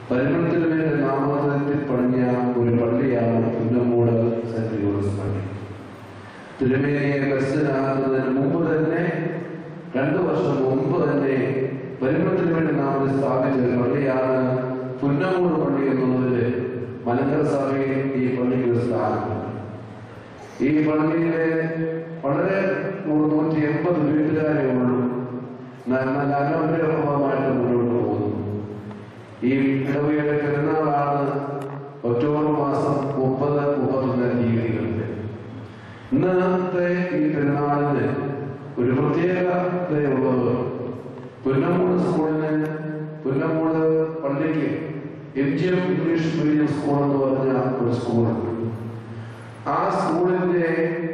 പരിമളത്തിനുവേണ്ടി നാമത്തിൽ പണിഞ്ഞ ഒരു പള്ളിയാണ് പുന്നമൂട് സെന്റ് ജോസഫ് പള്ളി തിരുമേനിയെ പ്രസിദ്ധനാകുന്നതിന് മുമ്പ് തന്നെ രണ്ടു വർഷം മുമ്പ് തന്നെ പരിമളത്തിന് വേണ്ടി നാം സ്ഥാപിച്ച ഒരു പള്ളിയാണ് പുന്നമൂട് പള്ളി എന്നുള്ളതിൽ മലങ്കര സഭയിൽ ഈ പള്ളിക്ക് ഒരു സ്ഥാനമുണ്ട് ഈ പള്ളിയിലെ വളരെ നൂറ് നൂറ്റി എൺപത് വീട്ടുകാരേ ഉള്ളൂ എന്നാൽ നല്ല അനോഗ്രഹമായിട്ട് മുന്നോട്ട് പോകുന്നു ഈ ഇടവകയുടെ പെരുന്നാളാണ് ഒക്ടോബർ മാസം മുപ്പത് മുപ്പത്തൊന്ന് തീയതികളിൽ ഇന്നത്തെ ഈ പെരുന്നാളിന് ഒരു പ്രത്യേകതയുള്ളത് പുന്നമൂട് സ്കൂളിന് പുന്നമൂട് പള്ളിക്ക് M G M English medium school എന്ന് പറഞ്ഞ ഒരു സ്കൂളുണ്ട് ആ സ്കൂളിന്റെ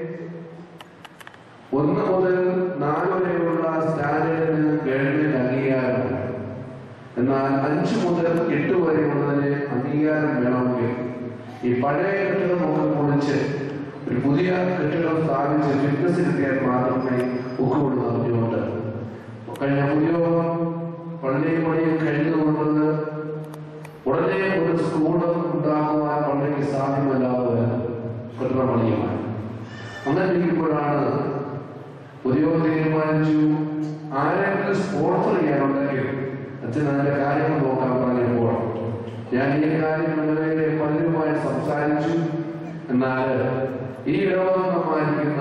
ഒന്ന് മുതൽ നാല് വരെയുള്ള സ്റ്റാൻഡേർഡിന് ഗവൺമെന്റ് അംഗീകാരമുണ്ട് എന്നാൽ അഞ്ച് മുതൽ എട്ട് വരെയുള്ളതിന് അംഗീകാരം വേണമെങ്കിൽ ഈ പഴയ കെട്ടിടമൊക്കെ പൊളിച്ച് ഒരു പുതിയ കെട്ടിടം സ്ഥാപിച്ച് ഫിറ്റ്നസിലെത്തിയാൽ മാത്രമേ ഒക്കുള്ളൂ അറിഞ്ഞുകൊണ്ട് കഴിഞ്ഞ പുതിയ പള്ളി പണിയും കഴിഞ്ഞുകൊണ്ട് ഉടനെ ഒരു സ്കൂൾ ഉണ്ടാക്കുവാൻ പള്ളിക്ക് സാധ്യമല്ലാതെ വരുന്നു. കെട്ടിട പണിയുമായി അങ്ങനെ ഇരിക്കുമ്പോഴാണ് പുതിയ തീരുമാനിച്ചു ആരെങ്കിലും സ്പോൺസർ ചെയ്യാനുണ്ടെങ്കിൽ അച്ഛൻ അതിന്റെ കാര്യങ്ങൾ നോക്കാൻ പറഞ്ഞപ്പോൾ ഞാൻ ഈ കാര്യം നിലവിലെ പലരുമായി സംസാരിച്ചു എന്നാൽ ഈ ഇടവകമായിരിക്കുന്ന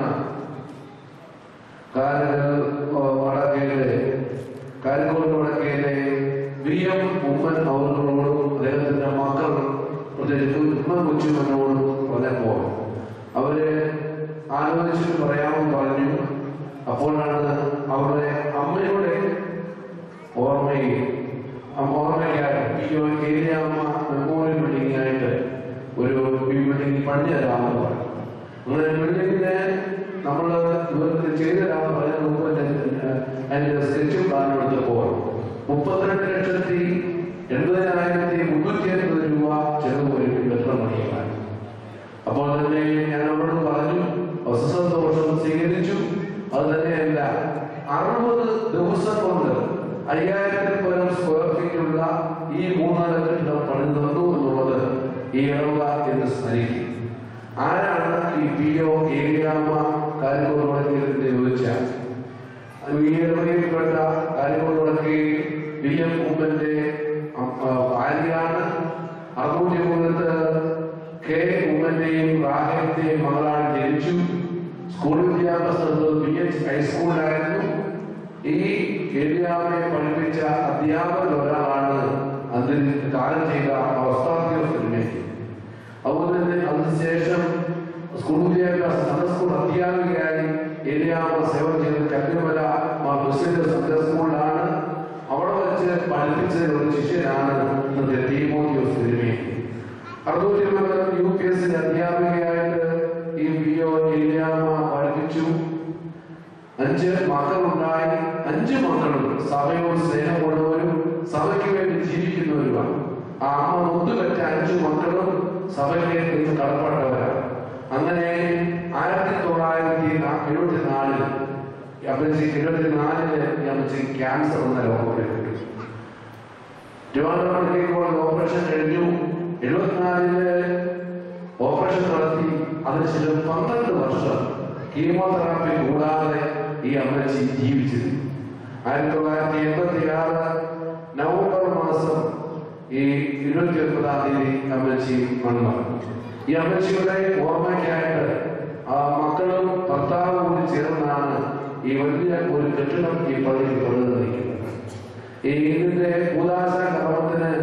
വടക്കേലെ കാരിക്കോട് വടക്കേലെ വി എം ഉമ്മൻ അവர்களോടും അദ്ദേഹത്തിന്റെ മക്കൾ പ്രത്യേകിച്ച് ഉമ്മൻ കൊച്ചുമനോടും പറഞ്ഞപ്പോൾ അവര് ആലോചിച്ചിട്ട് പറയാമെന്ന് പറഞ്ഞു അപ്പോഴാണ് അവരുടെ അമ്മയുടെ ഓർമ്മയിൽ അമ്മ ഓർമ്മയ്ക്കായി ഈ ഒരു ഏരിയാമ്മ മെമ്മോറിയൽ ബിൽഡിംഗ് ആയിട്ട് ഒരു ഈ ബിൽഡിംഗ് പണി തരാമെന്ന് പറഞ്ഞു അങ്ങനെ ബിൽഡിങ്ങിനെ നമ്മൾ ഇവർക്ക് ചെയ്തു തരാമെന്ന് പറയുന്ന മുമ്പ് തന്നെ അതിന്റെ സ്കെച്ച് പ്ലാൻ എടുത്തപ്പോൾ മുപ്പത്തിരണ്ട് ലക്ഷത്തി എൺപതിനായിരത്തി മുന്നൂറ്റി അൻപത് രൂപ ചെലവ് വരും കെട്ടിടം പണിയുവാൻ അപ്പോൾ തന്നെ ഞാൻ അവരോട് പറഞ്ഞു സന്തോഷം സ്വീകരിച്ചു അത് തന്നെയല്ല അറുപത് ദിവസം കൊണ്ട് അയ്യായിരത്തിൽ പരം സ്ക്വയർ ഫീറ്റ് ഉള്ള ഈ മൂന്നാല് കെട്ടിടം പണി തന്നു എന്നുള്ളത് ഈ ഇടവക എന്ന് സ്മരിക്കും ആരാണ് ഈ പി ഒ ഏരിയാമ കാര്യങ്ങൾ വടക്കേലിന്റെ ചോദിച്ചാൽ ഈ ഇടവകയിൽപ്പെട്ട കാര്യങ്ങൾ വടക്കേ വി എം ഉമ്മന്റെ ഭാര്യയാണ് അറുന്നൂറ്റി മൂന്നത്ത് കെ ഉമ്മന്റെയും റാഹേലിന്റെയും മകളാണ് ജനിച്ചു സ്കൂൾ വിദ്യാഭ്യാസത്തിൽ ബി എച്ച് ഹൈസ്കൂളിലായിരുന്നു ഈ ഏരിയാവിനെ പഠിപ്പിച്ച അധ്യാപകർ ഒരാളാണ് അതിന് കാലം ചെയ്ത അവസ്ഥാദ്യോസ്തിനെ അതുപോലെ തന്നെ അതിനുശേഷം സ്കൂൾ വിദ്യാഭ്യാസ സൺഡേ സ്കൂൾ അധ്യാപികയായി ഏരിയാമ സേവനം ചെയ്ത് കല്ലുമല മുസ്ലിം സൺഡേ സ്കൂളിലാണ് അവിടെ വെച്ച് പഠിപ്പിച്ച ഒരു ശിഷ്യനാണ് ഇന്നത്തെ തീമോത്തിയോസ് തിരുമേനി അറുന്നൂറ്റി ഇരുപത് യു പി എസിന്റെ അധ്യാപികയായിട്ട് ഈ പി ഒ ഏരിയാമ പഠിപ്പിച്ചു അഞ്ച് മക്കളുണ്ടായി അഞ്ച് മക്കളും സഭയോട് സ്നേഹമുള്ളവരും സഭയ്ക്ക് വേണ്ടി ജീവിക്കുന്നവരുമാണ് ആ അമ്മ ഒന്നുപറ്റ അഞ്ചു മക്കളും സഭയ്ക്ക് നിന്ന് കടപ്പെട്ടവരാണ് അങ്ങനെ ആയിരത്തി തൊള്ളായിരത്തി എഴുപത്തി നാലിൽ അമ്മച്ചി എഴുപത്തി നാലില് അമ്മച്ചി ക്യാൻസർ എന്ന രോഗപ്പെട്ടു തിരുവനന്തപുരത്തേക്ക് ഓപ്പറേഷൻ കഴിഞ്ഞു എഴുപത്തിനാലില് ഓപ്പറേഷൻ നടത്തി അതിനുശേഷം പന്ത്രണ്ട് വർഷം കീമോതെറാപ്പി കൂടാതെ ഈ അമ്മച്ചി ജീവിച്ചിരുന്നു ആയിരത്തി തൊള്ളായിരത്തി എൺപത്തി ആറ് നവംബർ മാസം ഈ ഇരുപത്തി ഒൻപതാം തീയതി അമ്മച്ചി മണ്ണ് ഈ അമ്മച്ചിയുടെ ഓർമ്മയ്ക്കായിട്ട് ആ മക്കളും ഭർത്താവും കൂടി ചേർന്നാണ് ഈ വലിയ ഒരു കെട്ടിടം ഈ പള്ളിയിൽ പണിത് നിൽക്കുന്നത് ഈ ഇതിന്റെ കൂതാശ കർമ്മത്തിന്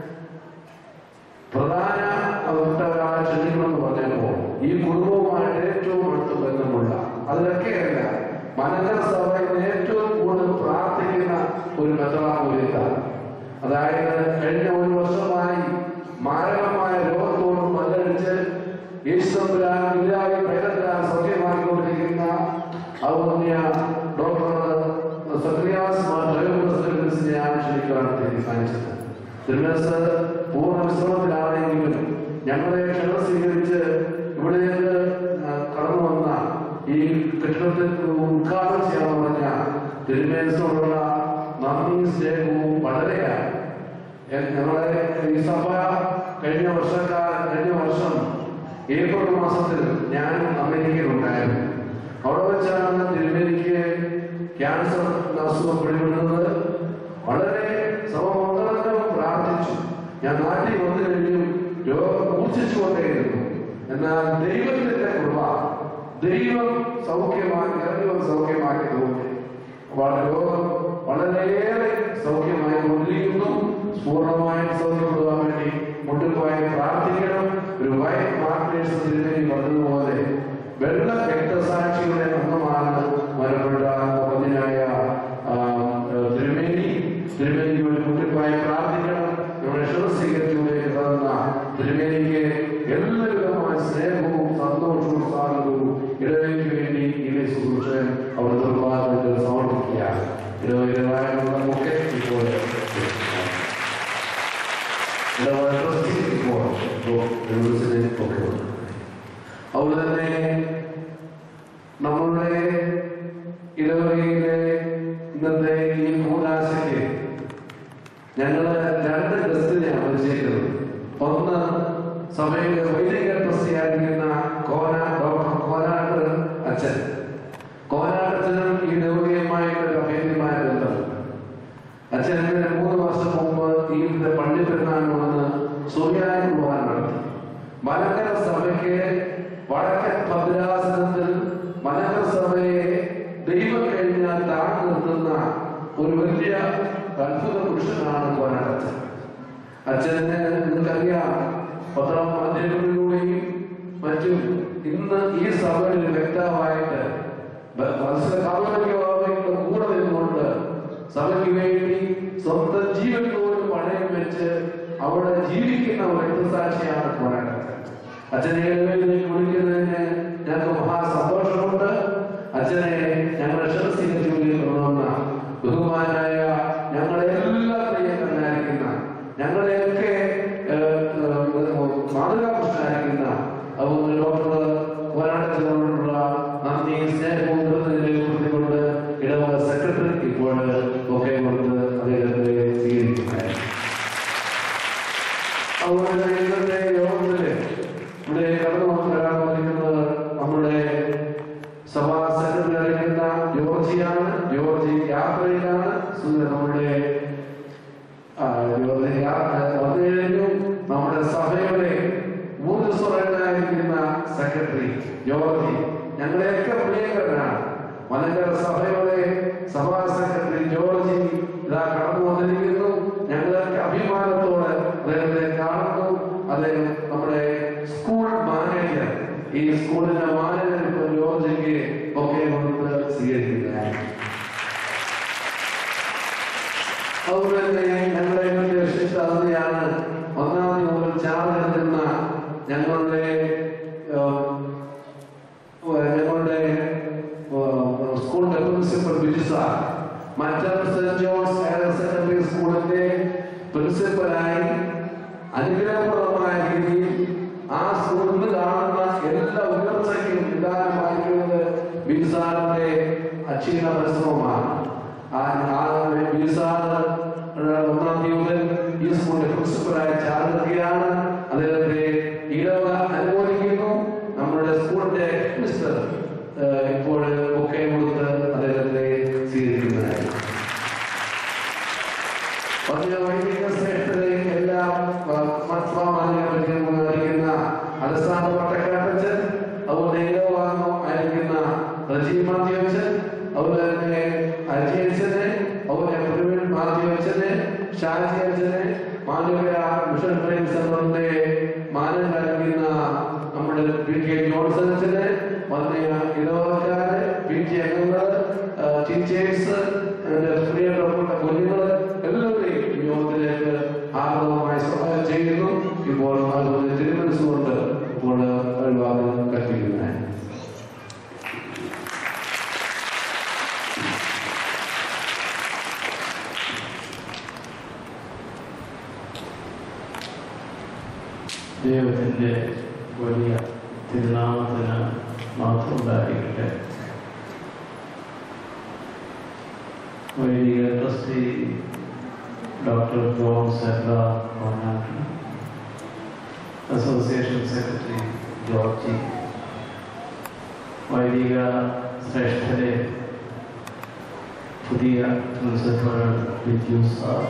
പ്രധാന അവസ്ഥകളായ ക്ഷണിക്കണമെന്ന് പറഞ്ഞപ്പോൾ ഈ കുടുംബവുമായിട്ട് ഏറ്റവും അടുത്ത് ബന്ധമുള്ള അതിലൊക്കെയല്ല മലങ്കര സഭയിൽ ഏറ്റവും കൂടുതൽ പ്രാർത്ഥിക്കുന്ന ഒരു മെത്രാപൂരിത്താണ് അതായത് കഴിഞ്ഞ ഒരു വർഷമായി മാരകമായ രോഗത്തോട് മല്ലടിച്ച് യേശുദമ്പുരാൻ ഇല്ലാതെ പേരത്തിലാൻ സൗഖ്യമാക്കിക്കൊണ്ടിരിക്കുന്ന ഔദ്യ ഡോക്ടർ സക്രിയാസ് ഞാൻ ക്ഷണിക്കുവാൻ തീരുമാനിച്ചത് തിരുമനസ് പൂർണ്ണ വിശ്രമത്തിലാണെങ്കിലും ഞങ്ങളെ ക്ഷണം സ്വീകരിച്ച് ഇവിടെ നിന്ന് കടന്നു വന്ന ഈ കെട്ടിടത്തിൽ ഉദ്ഘാടനം ചെയ്യാൻ പറഞ്ഞ തിരുമേനസോടുള്ള നന്ദിയും സ്നേഹവും വളരെയാണ് എ- ഞങ്ങളെ ഈ സഭ കഴിഞ്ഞ വർഷക്കാലം കഴിഞ്ഞ വർഷം ഏപ്രിൽ മാസത്തിൽ ഞാൻ അമേരിക്കയിലുണ്ടായിരുന്നു അവിടെ വെച്ചാണ് തിരുമേനിക്ക് ക്യാൻസർ അസുഖം പിടിപെടുന്നത് വളരെ സഭ മംഗളവും പ്രാർത്ഥിച്ചു ഞാൻ നാട്ടിൽ വന്നു കഴിഞ്ഞും രോഗം മൂർച്ഛിച്ചുകൊണ്ടേയിരുന്നു എന്നാൽ ദൈവത്തിന്റെ കൃപ ദൈവം സൗഖ്യമാക്കി ദൈവം സൗഖ്യമാക്കി തോന്നി വളരെ രോഗം വളരെയേറെ സൗഖ്യമായി കൊണ്ടിരിക്കുന്നു പൂർണ്ണമായും സൗഖ്യപ്പെടുവാൻ വേണ്ടി മുട്ടിപ്പോയി പ്രാർത്ഥിക്കണം ഒരു വൈറ്റ് മാർക്കേഴ്സ് തിരുമേനി പറഞ്ഞതുപോലെ വെള്ള രക്തസാക്ഷിയുടെ അംഗമാണ് മരപ്പെട്ട മുഖത്തിനായ തിരുമേനി തിരുമേനിക്ക് വേണ്ടി മുട്ടിപ്പോയി പ്രാർത്ഥിക്കണം നമ്മുടെ സ്വീകരിച്ചുകൊണ്ടേക്ക് തന്ന തിരുമേനിക്ക് എല്ലാവിധമായ സ്നേഹവും സന്തോഷവും സ്വാഗതവും ഇടവയ്ക്ക് വേണ്ടി ഈ ശുശ്രൂഷ അവർ നിർമ്മാണത്തിൽ സമർപ്പിക്കുകയാണ് ഇടവകരായ നമുക്കൊക്കെ ഇപ്പോൾ ഇടവക ട്രസ്റ്റി ഇപ്പോൾ യൂണിവേഴ്സിറ്റി ഒക്കെ ഉണ്ട് അതുപോലെ തന്നെ നമ്മളുടെ ഇടവകയിലെ ഇന്നത്തെ ഈ കൂടാശയ്ക്ക് ഞങ്ങള് രണ്ട് ഗസ്റ്റിനെയാണ് വിളിച്ചേക്കുന്നത് ഒന്ന് സഭയിലെ വൈദിക ട്രസ്റ്റിയായിരിക്കുന്ന കോന ഡോക്ടർ കോനാട്ട് അച്ഛൻ കോനാട്ടച്ഛനും ഈ ദേവകീയമായിട്ടുള്ള അഭേദ്യമായ ബന്ധം അച്ഛൻ മൂന്ന് വർഷം മുമ്പ് ഈ പള്ളി പെരുന്നാളിന് വന്ന് സൂര്യായ കുർബാന നടത്തി മലങ്കര സഭയ്ക്ക് വടക്കൻ ഭദ്രാസനത്തിൽ മലങ്കര സഭയെ ദൈവം കഴിഞ്ഞാൽ താഴ്ന്നു നിർത്തുന്ന ഒരു വലിയ അത്ഭുത പുരുഷനാണ് കോനാട്ടച്ഛൻ അച്ഛനെ നിങ്ങൾക്കറിയാം പത്രമാധ്യമങ്ങളിലൂടെയും മറ്റും ഇന്ന് ഈ സഭയിൽ വ്യക്തമായിട്ട് ബ- മത്സര കാതോലികവാദികളുടെ കൂടെ നിന്നുകൊണ്ട് സഭയ്ക്ക് വേണ്ടി സ്വന്തം ജീവൻ പോലും പണയം വെച്ച് അവിടെ ജീവിക്കുന്ന ഒരു രക്തസാക്ഷിയാണ് പോരാട്ടത്തിൽ അച്ഛനെ ഏഴുപേരിലേക്ക് വിളിക്കുന്നതിന് ഞങ്ങൾക്ക് മഹാസന്തോഷമുണ്ട് അച്ഛനെ ഞങ്ങളുടെ ക്ഷണസ്ഥിതി കൊണ്ടുവന്ന ബഹുമാനായ ഞങ്ങളെ എല്ലാ പ്രിയങ്കരനായിരിക്കുന്ന ഞങ്ങളെയൊക്കെ ഏഹ്, ഏഹ്, മാതൃകാപുരുഷനായിരിക്കുന്ന അതുപോലെ ഡോക്ടർ പോരാട്ടത്തിനോടുള്ള നന്ദി സ്നേഹവും നിർത്തുന്നതിനെക്കുറിച്ചുകൊണ്ട് ഇടവക സെക്രട്ടറി ഇപ്പോൾ ഒക്കെ കൊടുത്ത് അദ്ദേഹത്തെ സ്വീകരിക്കുന്നതായി അതുപോലെ തന്നെ ഇന്നത്തെ യോഗത്തില് ഇവിടെ കടന്നു വന്നിരിക്കുന്നത് നമ്മുടെ സഭാ സെക്രട്ടറി ആയിരിക്കുന്ന ജോർജിയാണ് ജോർജി യാത്രയിലാണ് സു- നമ്മുടെ ആ, ജോർജി യാ- വന്നു കഴിഞ്ഞു നമ്മുടെ സഭയുടെ ഊർജ്ജസ്വരനായിരിക്കുന്ന സെക്രട്ടറി ജോർജി ഞങ്ങളെയൊക്കെ പ്രിയങ്കരനാണ് മലങ്കര സഭയുടെ സഭാ സെക്രട്ടറി ജോർജി ഇതാ കടന്നു വന്നിരിക്കുന്നു ഞങ്ങൾക്ക് അഭിമാനത്തോടെ അദ്ദേഹത്തെ കാണുന്നു അദ്ദേഹം നമ്മുടെ സ്കൂൾ മാനേജർ ഈ സ്കൂളിന്റെ മാനേജർ ഇപ്പോൾ ജോർജിക്ക് ഒക്കെ കൊടുത്ത് സ്വീകരിക്കുന്നതാണ് അതുപോലെ തന്നെ ഞങ്ങളുടെ ഇന്നത്തെ വിശിഷ്ട അതിഥിയാണ് ഒന്നാം തീയതി മുതൽ ചാർജ് എടുക്കുന്ന ഞങ്ങളുടെ ഏഹ്, ഏഹ്, ഞങ്ങളുടെ ഏഹ്, സ്കൂളിന്റെ പ്രിൻസിപ്പൽ ബിജു സാർ മറ്റർ സെന്റ് ജോൺസ് ഹയർ സെക്കൻഡറി സ്കൂളിന്റെ പ്രിൻസിപ്പലായി അനുഗ്രഹപ്രദമായ രീതിയിൽ ആ സ്കൂളിൽ കാണുന്ന എല്ലാ ഉയർച്ചയ്ക്കും നിദാനമായിരിക്കുന്നത് ബിജു സാറിന്റെ അക്ഷീണ പരിശ്രമമാണ് ആ ആ ബിജു സാർ ഒന്നാം തീയതി മുതൽ ഈ സ്കൂളിന്റെ പ്രിൻസിപ്പലായി ചാർജ് അദ്ദേഹത്തെ ഇടവക അനുമോദിക്കുന്നു നമ്മുടെ സ്കൂളിന്റെ മിസ്റ്റർ ഇപ്പോൾ ഒക്കെ കൊടുത്ത് അദ്ദേഹത്തെ സ്വീകരിക്കുന്നതായി പറഞ്ഞ വൈദിക ശ്രേഷ്ഠതയും എല്ലാം മത്സ്യമാനിക്കുന്ന അലസാന പട്ടക്കാട്ടച്ചൻ അതുപോലെ ഇടവാങ്ങോ ആയിരിക്കുന്ന റജി മാധ്യവച്ചൻ അതുപോലെ തന്നെ അജയച്ചനെ അതുപോലെ പ്രവീൺ മാധ്യവച്ചനെ ഷാജി അച്ഛനെ മാനവ മിഷൻ ട്രെയിനിങ് സെന്ററിന്റെ മാനേജരായിരിക്കുന്ന നമ്മുടെ പി കെ ജോൺസൺ അച്ഛനെ വന്നിയ ഇടവക്കാര് പി ടി അംഗങ്ങൾ ടീച്ചേഴ്സ് പ്രിയപ്പെട്ട കുഞ്ഞുങ്ങൾ എല്ലാവരെയും ഈ യോഗത്തിലേക്ക് ആർദ്രമായി സ്വാഗതം ചെയ്യുന്നു ഇപ്പോൾ അതുപോലെ തിരുമനസ്സുകൊണ്ട് ഇപ്പോൾ വിവാദം കൽപ്പിക്കുന്നതാണ് ദൈവത്തിൻ്റെ വലിയ തിരുനാമത്തിന് മാത്രം ഉണ്ടായിരിക്കട്ടെ വൈദിക ട്രസ്റ്റി ഡോക്ടർ ജോൺസ് എബ്ര കോർണാട്ടൻ അസോസിയേഷൻ സെക്രട്ടറി ജോർജി വൈദിക ശ്രേഷ്ഠരെ പുതിയ പ്രിൻസിപ്പൽ ബിജു സാർ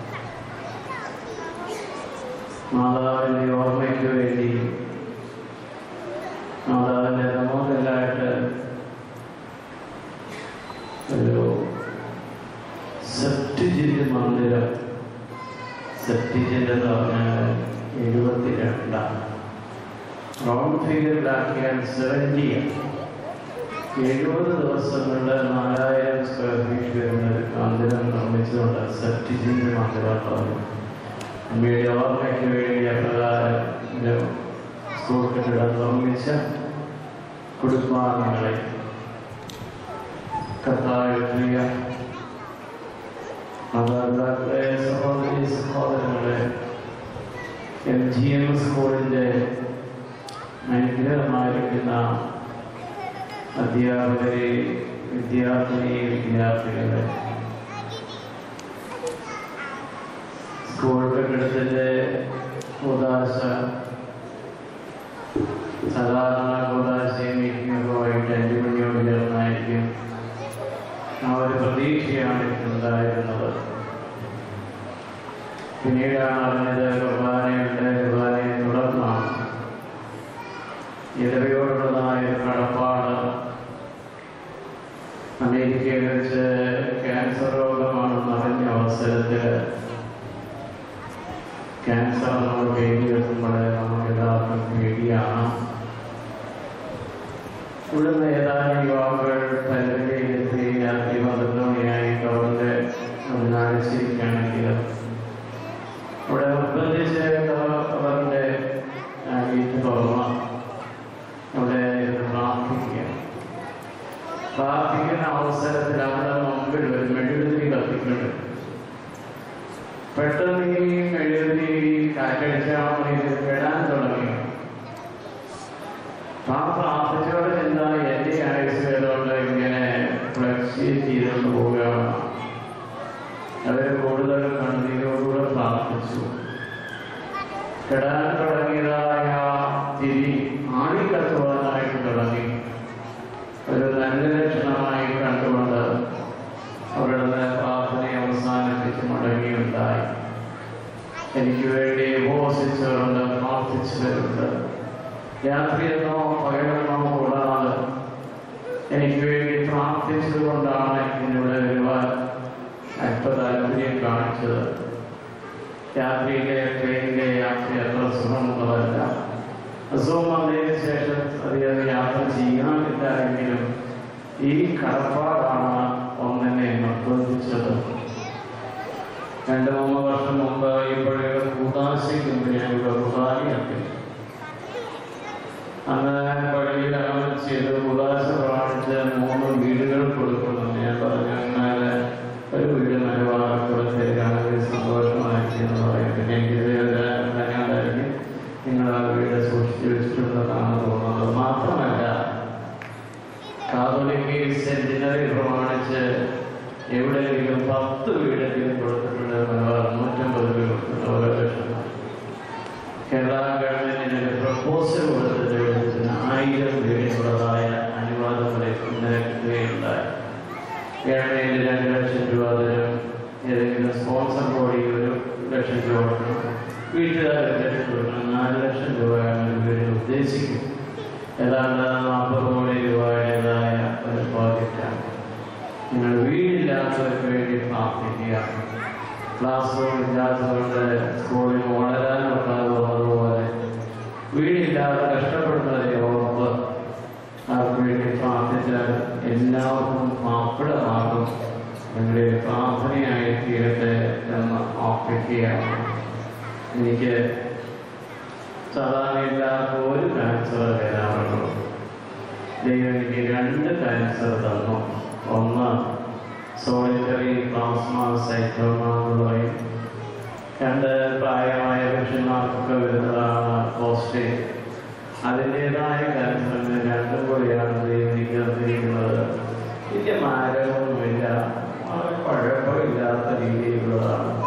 മാതാവിൻ്റെ ഓർമ്മയ്ക്ക് വേണ്ടി മാതാവിൻ്റെ നമോദലായിട്ട് ഒരു സെപ്റ്റിജിൻ്റെ മന്ദിരം സെപ്റ്റിജിൻ്റെ എന്ന് പറഞ്ഞാൽ എഴുപത്തിരണ്ടാണ് റൗണ്ട് ഫിഗറിലാക്കിയാൽ സെവൻറ്റിയാണ് എഴുപത് ദിവസങ്ങളുടെ നാലായിരം സ്ക്വയർ ഫീറ്റ് വരുന്ന ഒരു മന്ദിരം നിർമ്മിച്ചുകൊണ്ട് സെപ്റ്റിജിൻ്റെ മന്ദിരം പറഞ്ഞു അമ്മയുടെ ഓർമ്മയ്ക്ക് വേണ്ടി അപ്രകാരം ഒരു സ്കൂൾ കെട്ടിടം നിർമ്മിച്ച കുടുംബാംഗങ്ങളെ കർത്താവ് പ്രിയ മാതാപിതാക്കളെ സഹോദരി സഹോദരങ്ങളെ എം ജി എം സ്കൂളിൻ്റെ അനുഗ്രഹമായിരിക്കുന്ന അധ്യാപകരെ വിദ്യാർത്ഥിനി വിദ്യാർത്ഥികളെ സ്കൂൾ കെട്ടിടത്തിൻ്റെ ഉദാശ സാധാരണ ഉദാശയും മീറ്റിങ്ങൊക്കെ വൈകിട്ട് അഞ്ചു മണിയോട് ചേർന്നായിരിക്കും ആ ഒരു പ്രതീക്ഷയാണ് എനിക്കുണ്ടായിരുന്നത് പിന്നീടാണ് അറിഞ്ഞത് കുർബാനയുടെ കുർബാനയെ തുടർന്നാണ് ഇടവയോടുള്ളതായ ഒരു കടപ്പാട് അമേരിക്കയിൽ വെച്ച് ക്യാൻസർ രോഗമാണെന്ന് അറിഞ്ഞ അവസരത്തിൽ ക്യാൻസർ നമ്മൾ പേടി വെക്കുമ്പോൾ നമുക്ക് എല്ലാവർക്കും പേടിയാണ് ഇവിടുന്ന് ഏതാനും യുവാക്കൾ പലരുടെയെത്തി രാത്രി പന്ത്രണ്ട് മണിയായി അവരുടെ നാടിച്ചിരിക്കുകയാണെങ്കിൽ അവിടെ നിർബന്ധിച്ച് അവരുടെ വീട്ടിൽ തുറന്ന് അവിടെ ഇരുന്ന് പ്രാർത്ഥിക്കുക പ്രാർത്ഥിക്കുന്ന അവസരത്തിൽ അവിടെ മുമ്പിൽ ഒരു മെഴുകുതിരി കത്തിക്കുന്നുണ്ട് പെട്ടെന്ന് ഈ മെഴുകുതിരി കാറ്റടിച്ചാൽ വിടാൻ തുടങ്ങി ആ പ്രാർത്ഥിച്ചോടെ എന്താ എൻ്റെ ആയുസ്സുകളോട് ഇങ്ങനെ ഫ്ലക്സി ചെയ്തുകൊണ്ട് പോവുകയാണ് അവർ കൂടുതൽ കണ്ണീരോടുകൂടെ പ്രാർത്ഥിച്ചു കെടാൻ തുടങ്ങിയതായ തിരി ആണിക്കത്തുവാനായിട്ട് തുടങ്ങി ഒരു നല്ല ലക്ഷണമായി കണ്ടുകൊണ്ട് അവരുടെ പ്രാർത്ഥനയെ അവസാനിപ്പിച്ച് മടങ്ങിയുണ്ടായി എനിക്ക് വേണ്ടി ഉപവസിച്ചവരുണ്ട് പ്രാർത്ഥിച്ചവരുണ്ട് രാത്രിയെന്നോ പകലെന്നോ കൂടാതെ എനിക്ക് വേണ്ടി പ്രാർത്ഥിച്ചതുകൊണ്ടാണ് എന്നിവിടെ വരുവാൻ അല്പ താല്പര്യം കാണിച്ചത് രാത്രിയിലെ ട്രെയിനിലെ യാത്ര അത്ര സുഖമുള്ളതല്ല അസുഖം വന്നതിന് ശേഷം അധികം യാത്ര ചെയ്യാനില്ല എങ്കിലും ഈ കടപ്പാടാണ് ഒന്നെന്നെ നിർബന്ധിച്ചത് രണ്ട് മൂന്ന് വർഷം മുമ്പ് ഇപ്പോഴേ കൂതാശയ്ക്ക് മുമ്പ് ഞാൻ ഇവിടെ കുർബാനയാക്കി അന്ന് പള്ളിയിൽ അങ്ങനെ ചെയ്ത് കൂതാശ പ്രാർത്ഥിച്ച് മൂന്ന് വീടുകൾ കൊടുക്കുന്നു ഞാൻ പറഞ്ഞു എന്നാൽ ഒരു വീട് മലബാർ കൊടുത്തേക്കാണെങ്കിൽ സന്തോഷമായിരിക്കും എന്ന് പറയും പിന്നെ എനിക്ക് തന്നെയുണ്ടായിരിക്കും നിങ്ങൾ ആ വീട് സൂക്ഷിച്ചു വെച്ചിട്ടുണ്ടെന്നാണ് തോന്നുന്നത് മാത്രമല്ല കാതോലിക്ക് സെന്റിനറി പ്രമാണിച്ച് എവിടെയെങ്കിലും പത്ത് വീടെങ്കിലും കൊടുത്തിട്ടുണ്ട് മലബാർ നൂറ്റമ്പത് രൂപ കൊടുത്തിട്ടുണ്ട് ഓരോ ലക്ഷം കേരള ഗവൺമെന്റിന് ഒരു പ്രപ്പോസൽ കൊടുത്തിട്ട് എഴുതിന് ആയിരം വീടിനുള്ളതായ അനുവാദങ്ങളെ ഉന്നയിക്കുകയുണ്ടായി ഗവൺമെന്റ് രണ്ട് ലക്ഷം രൂപ തരും ഏതെങ്കിലും സ്പോൺസർ ബോഡി ഒരു ലക്ഷം രൂപ കൊടുക്കണം വീട്ടുകാർ ഒരു ലക്ഷം കൊടുക്കണം നാല് ലക്ഷം രൂപയാണ് ഒരു വീടിന് ഉദ്ദേശിക്കും ഏതാണ്ട് നാൽപ്പത് കോടി രൂപയുടേതായ ഒരു പ്രോജക്റ്റാണ് നിങ്ങൾ വീടില്ലാത്തവർക്ക് വേണ്ടി പ്രാർത്ഥിക്കുക ക്ലാസ് റൂം ഇല്ലാത്തതുകൊണ്ട് സ്കൂളിൽ വളരാനുണ്ടാകുന്നതുപോലെ വീടില്ലാതെ കഷ്ടപ്പെടുന്നവരെ ഓർത്ത് അവർക്ക് വേണ്ടി പ്രാർത്ഥിച്ചാൽ എല്ലാവർക്കും പാപ്പിടമാകും നിങ്ങളുടെ പ്രാർത്ഥനയായി തീരട്ടെ എന്ന് ഓർപ്പിക്കുകയാണ് എനിക്ക് സാധാരണ ഇല്ലാത്ത ഒരു ക്യാൻസർ വരാറുള്ളൂ ദൈവം എനിക്ക് രണ്ട് ക്യാൻസർ തന്നു ഒന്ന് സോളിറ്ററി പ്ലാസ്മ സൈറ്റോമ എന്ന് പറയും രണ്ട് പ്രായമായ പുരുഷന്മാർക്കൊക്കെ വരുന്നതാണ് പോസ്റ്റേറ്റ് അതിൻ്റെതായ ക്യാൻസറിന് രണ്ടും കൂടിയാണ് ദൈവം എനിക്ക് തന്നിരിക്കുന്നത് വലിയ മാരകമൊന്നുമില്ല വളരെ കുഴപ്പമില്ലാത്ത രീതിയിലുള്ളതാണ്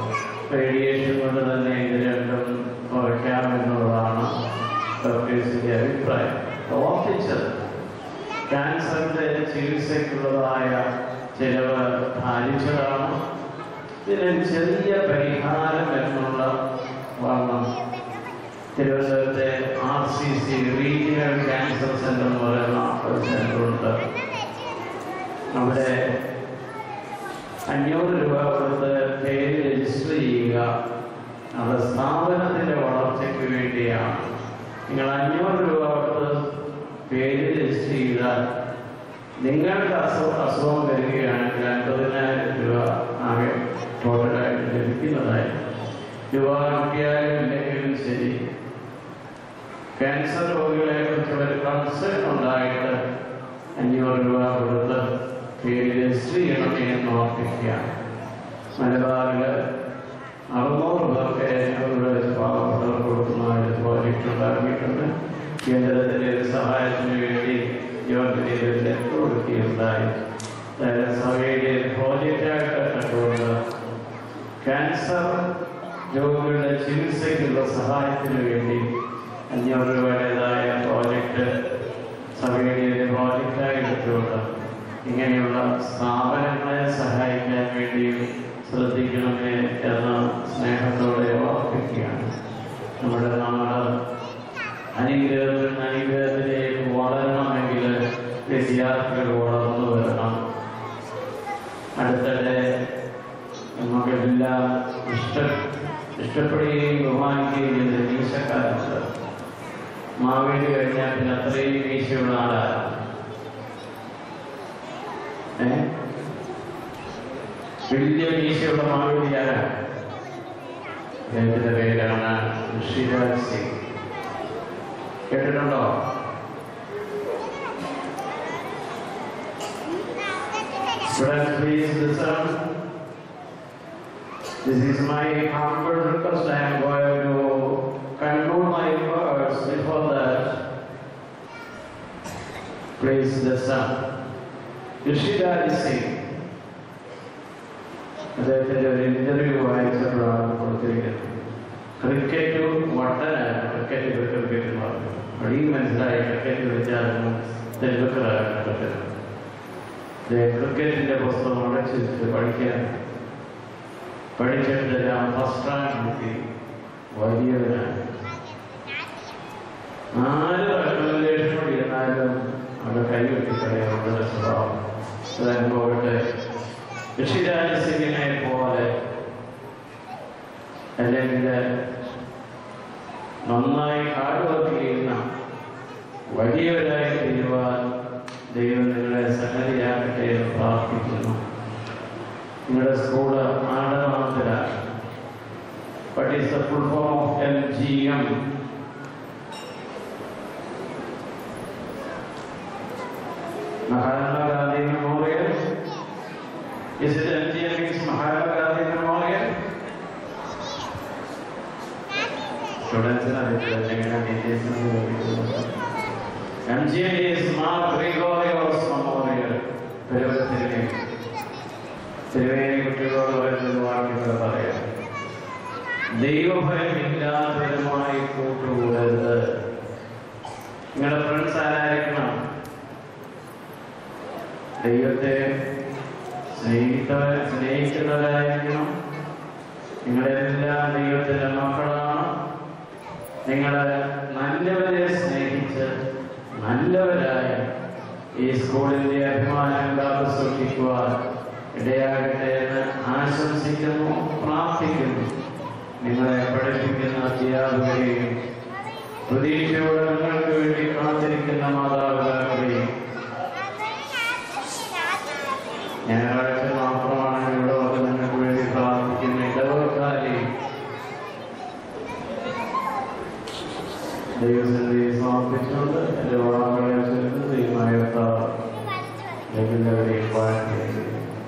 റേഡിയേഷൻ കൊണ്ട് തന്നെ ഇത് രണ്ടും കുറയ്ക്കാമെന്നുള്ളതാണ് ഡോക്ടേഴ്സിൻ്റെ അഭിപ്രായം ഓർപ്പിച്ചത് ക്യാൻസറിൻ്റെ ചികിത്സയ്ക്കുള്ളതായ ചിലവ് ഭാരിച്ചതാണ് ഇതിന് ചെറിയ പരിഹാരം എന്നുള്ള വണ്ണം തിരുവനന്തപുരത്തെ R C C regional cancer centre എന്ന് പറയുന്ന ഒരു സെൻ്ററുണ്ട് അവിടെ അഞ്ഞൂറ് രൂപ കൊടുത്ത് പേര് രജിസ്റ്റർ ചെയ്യുക നമ്മുടെ സ്ഥാപനത്തിൻ്റെ വളർച്ചയ്ക്ക് വേണ്ടിയാണ് നിങ്ങൾ അഞ്ഞൂറ് രൂപ കൊടുത്ത് പേര് രജിസ്റ്റർ ചെയ്താൽ നിങ്ങൾക്ക് അസു അസുഖം വരികയാണെങ്കിൽ അൻപതിനായിരം രൂപ ആകെ ടോട്ടലായിട്ട് ലഭിക്കുന്നതായി രൂപ കിട്ടിയാലും ഇല്ലെങ്കിലും ശരി ക്യാൻസർ രോഗികളെ കുറിച്ചുള്ള ഒരു കൺസേൺ ഉണ്ടായിട്ട് അഞ്ഞൂറ് രൂപ കൊടുത്ത് പേര് രജിസ്റ്റർ ചെയ്യണമേ എന്ന് ഓർപ്പിക്കുകയാണ് മലബാറിൽ അറുന്നൂറ് പേർക്ക് അവരുടെ പാവപ്പെട്ടവർ കൊടുക്കുന്ന ഒരു പ്രോജക്റ്റ് ഉണ്ടാക്കിയിട്ടുണ്ട് കേന്ദ്രത്തിൻ്റെ ഒരു സഹായത്തിന് വേണ്ടി യോഗ്യതയിൽ ലെറ്റർ കൊടുക്കുകയുണ്ടായി അതായത് സഭയുടെ പ്രോജക്റ്റായിട്ട് കണ്ടുകൊണ്ട് ക്യാൻസർ രോഗികളുടെ ചികിത്സയ്ക്കുള്ള സഹായത്തിന് വേണ്ടി അഞ്ഞൂറ് രൂപയുടേതായ പ്രോജക്റ്റ് സഭയുടെ ഒരു പ്രോജക്റ്റായി എടുത്തുകൊണ്ട് ഇങ്ങനെയുള്ള സ്ഥാപനങ്ങളെ സഹായിക്കാൻ വേണ്ടിയും ശ്രദ്ധിക്കണമേ എന്ന സ്നേഹത്തോടെ ഓർപ്പിക്കുകയാണ് നമ്മുടെ നാട് അനുഗ്രഹത്തിൽ നിന്ന് അനുഗ്രഹത്തിലേക്ക് വളരണമെങ്കിൽ വിദ്യാർത്ഥികൾ വളർന്നു വരണം അടുത്തിടെ നമുക്കെല്ലാം ഇഷ്ട ഇഷ്ടപ്പെടുകയും ബഹുമാനിക്കുകയും ചെയ്ത മീശക്കാരുണ്ട് മാവേലി കഴിഞ്ഞാൽ പിന്നെ അത്രയും മീശയുള്ള ആളാണ് ഏ വലിയ മീശയുള്ള മാവേലി ആരാണ് അദ്ദേഹത്തിന്റെ പേരാണ് ഋഷിരാജ് സിംഗ് കേട്ടിട്ടുണ്ടോ Students, please listen. This is my humble request. I am going to conclude my words before that. Please listen. Rishiraj Singh അദ്ദേഹത്തിന്റെ ഒരു ഇന്റർവ്യൂ വായിച്ചപ്പോഴാണ് കൊടുത്തിരിക്കുന്നത് ക്രിക്കറ്റ് വട്ടനാണ് ക്രിക്കറ്റ് ക്രിക്കറ്റ് പറഞ്ഞു വഴിയും മനസ്സിലായി ക്രിക്കറ്റ് വെച്ചാലും തെലുക്കറാണ് ക്രിക്കറ്റ് ക്രിക്കറ്റിന്റെ പുസ്തകം അടച്ചിട്ട് പഠിക്കാൻ പഠിച്ചിട്ട് ഞാൻ ഫസ്റ്റ് റാങ്ക് കിട്ടി വലിയവനാണ് നാല് റെക്കമെൻഡേഷൻ കൂടി ഇരുന്നാലും അവിടെ കൈവെട്ടിക്കളയാനുള്ള സ്വഭാവം അതനുഭവട്ടെ ഋഷിരാജ് സിംഗിനെ പോലെ അല്ലെങ്കിൽ നന്നായി ഹാർഡ് വർക്ക് ചെയ്യുന്ന വലിയവരായി തീരുവാൻ ദൈവം നിങ്ങളെ സംഗതിയാകട്ടെ എന്ന് പ്രാർത്ഥിക്കുന്നു നിങ്ങളുടെ സ്കൂള് ആടനാമത്തിലാണ് What is the full form of MGM? Mahatma Gandhi Memorial. Is it MGM means Mahatma Gandhi Memorial? സ്റ്റുഡൻസിന് അറിയത്തില്ല എങ്ങനെ ടീച്ചേഴ്സിന് M G M is Mar Gregorios memorial തിരുവനന്തപുരത്തിലെ തിരുവേനി കുട്ടികളോട് വരുന്നത് വാക്യങ്ങൾ പറയാം ദൈവഭയമില്ലാത്തവരുമായി കൂട്ടുകൂടരുത് നിങ്ങളുടെ ഫ്രണ്ട്സ് ആരായിരിക്കണം ദൈവത്തെ സ്നേഹിത്തവർ സ്നേഹിക്കുന്നവരായിരിക്കണം നിങ്ങളെല്ലാം ദൈവത്തിന്റെ മക്കളാണ് നിങ്ങൾ നല്ലവരെ സ്നേഹിച്ച് നല്ലവരായ ഈ സ്കൂളിന്റെ അഭിമാനം കാത്തു സൂക്ഷിക്കുവാൻ ഇടയാകട്ടെ എന്ന് ആശംസിക്കുന്നു പ്രാർത്ഥിക്കുന്നു നിങ്ങളെ പഠിപ്പിക്കുന്ന അധ്യാപകരെയും പ്രതീക്ഷയോടെ നിങ്ങൾക്ക് വേണ്ടി കാത്തിരിക്കുന്ന മാതാപിതാക്കളെയും ഞായറാഴ്ച മാത്രമാണ് ഇവിടെ വന്ന് നിങ്ങൾക്ക് വേണ്ടി പ്രാർത്ഥിക്കുന്ന ഇടവക്കാരെയും ദൈവസന്നിധിയെ സമർപ്പിച്ചുകൊണ്ട് എൻ്റെ വാക്കുകളെ ചൊല്ലുന്ന ദൈവമായ കർത്താവ് എല്ലാവരെയും വാഴ്ത്തി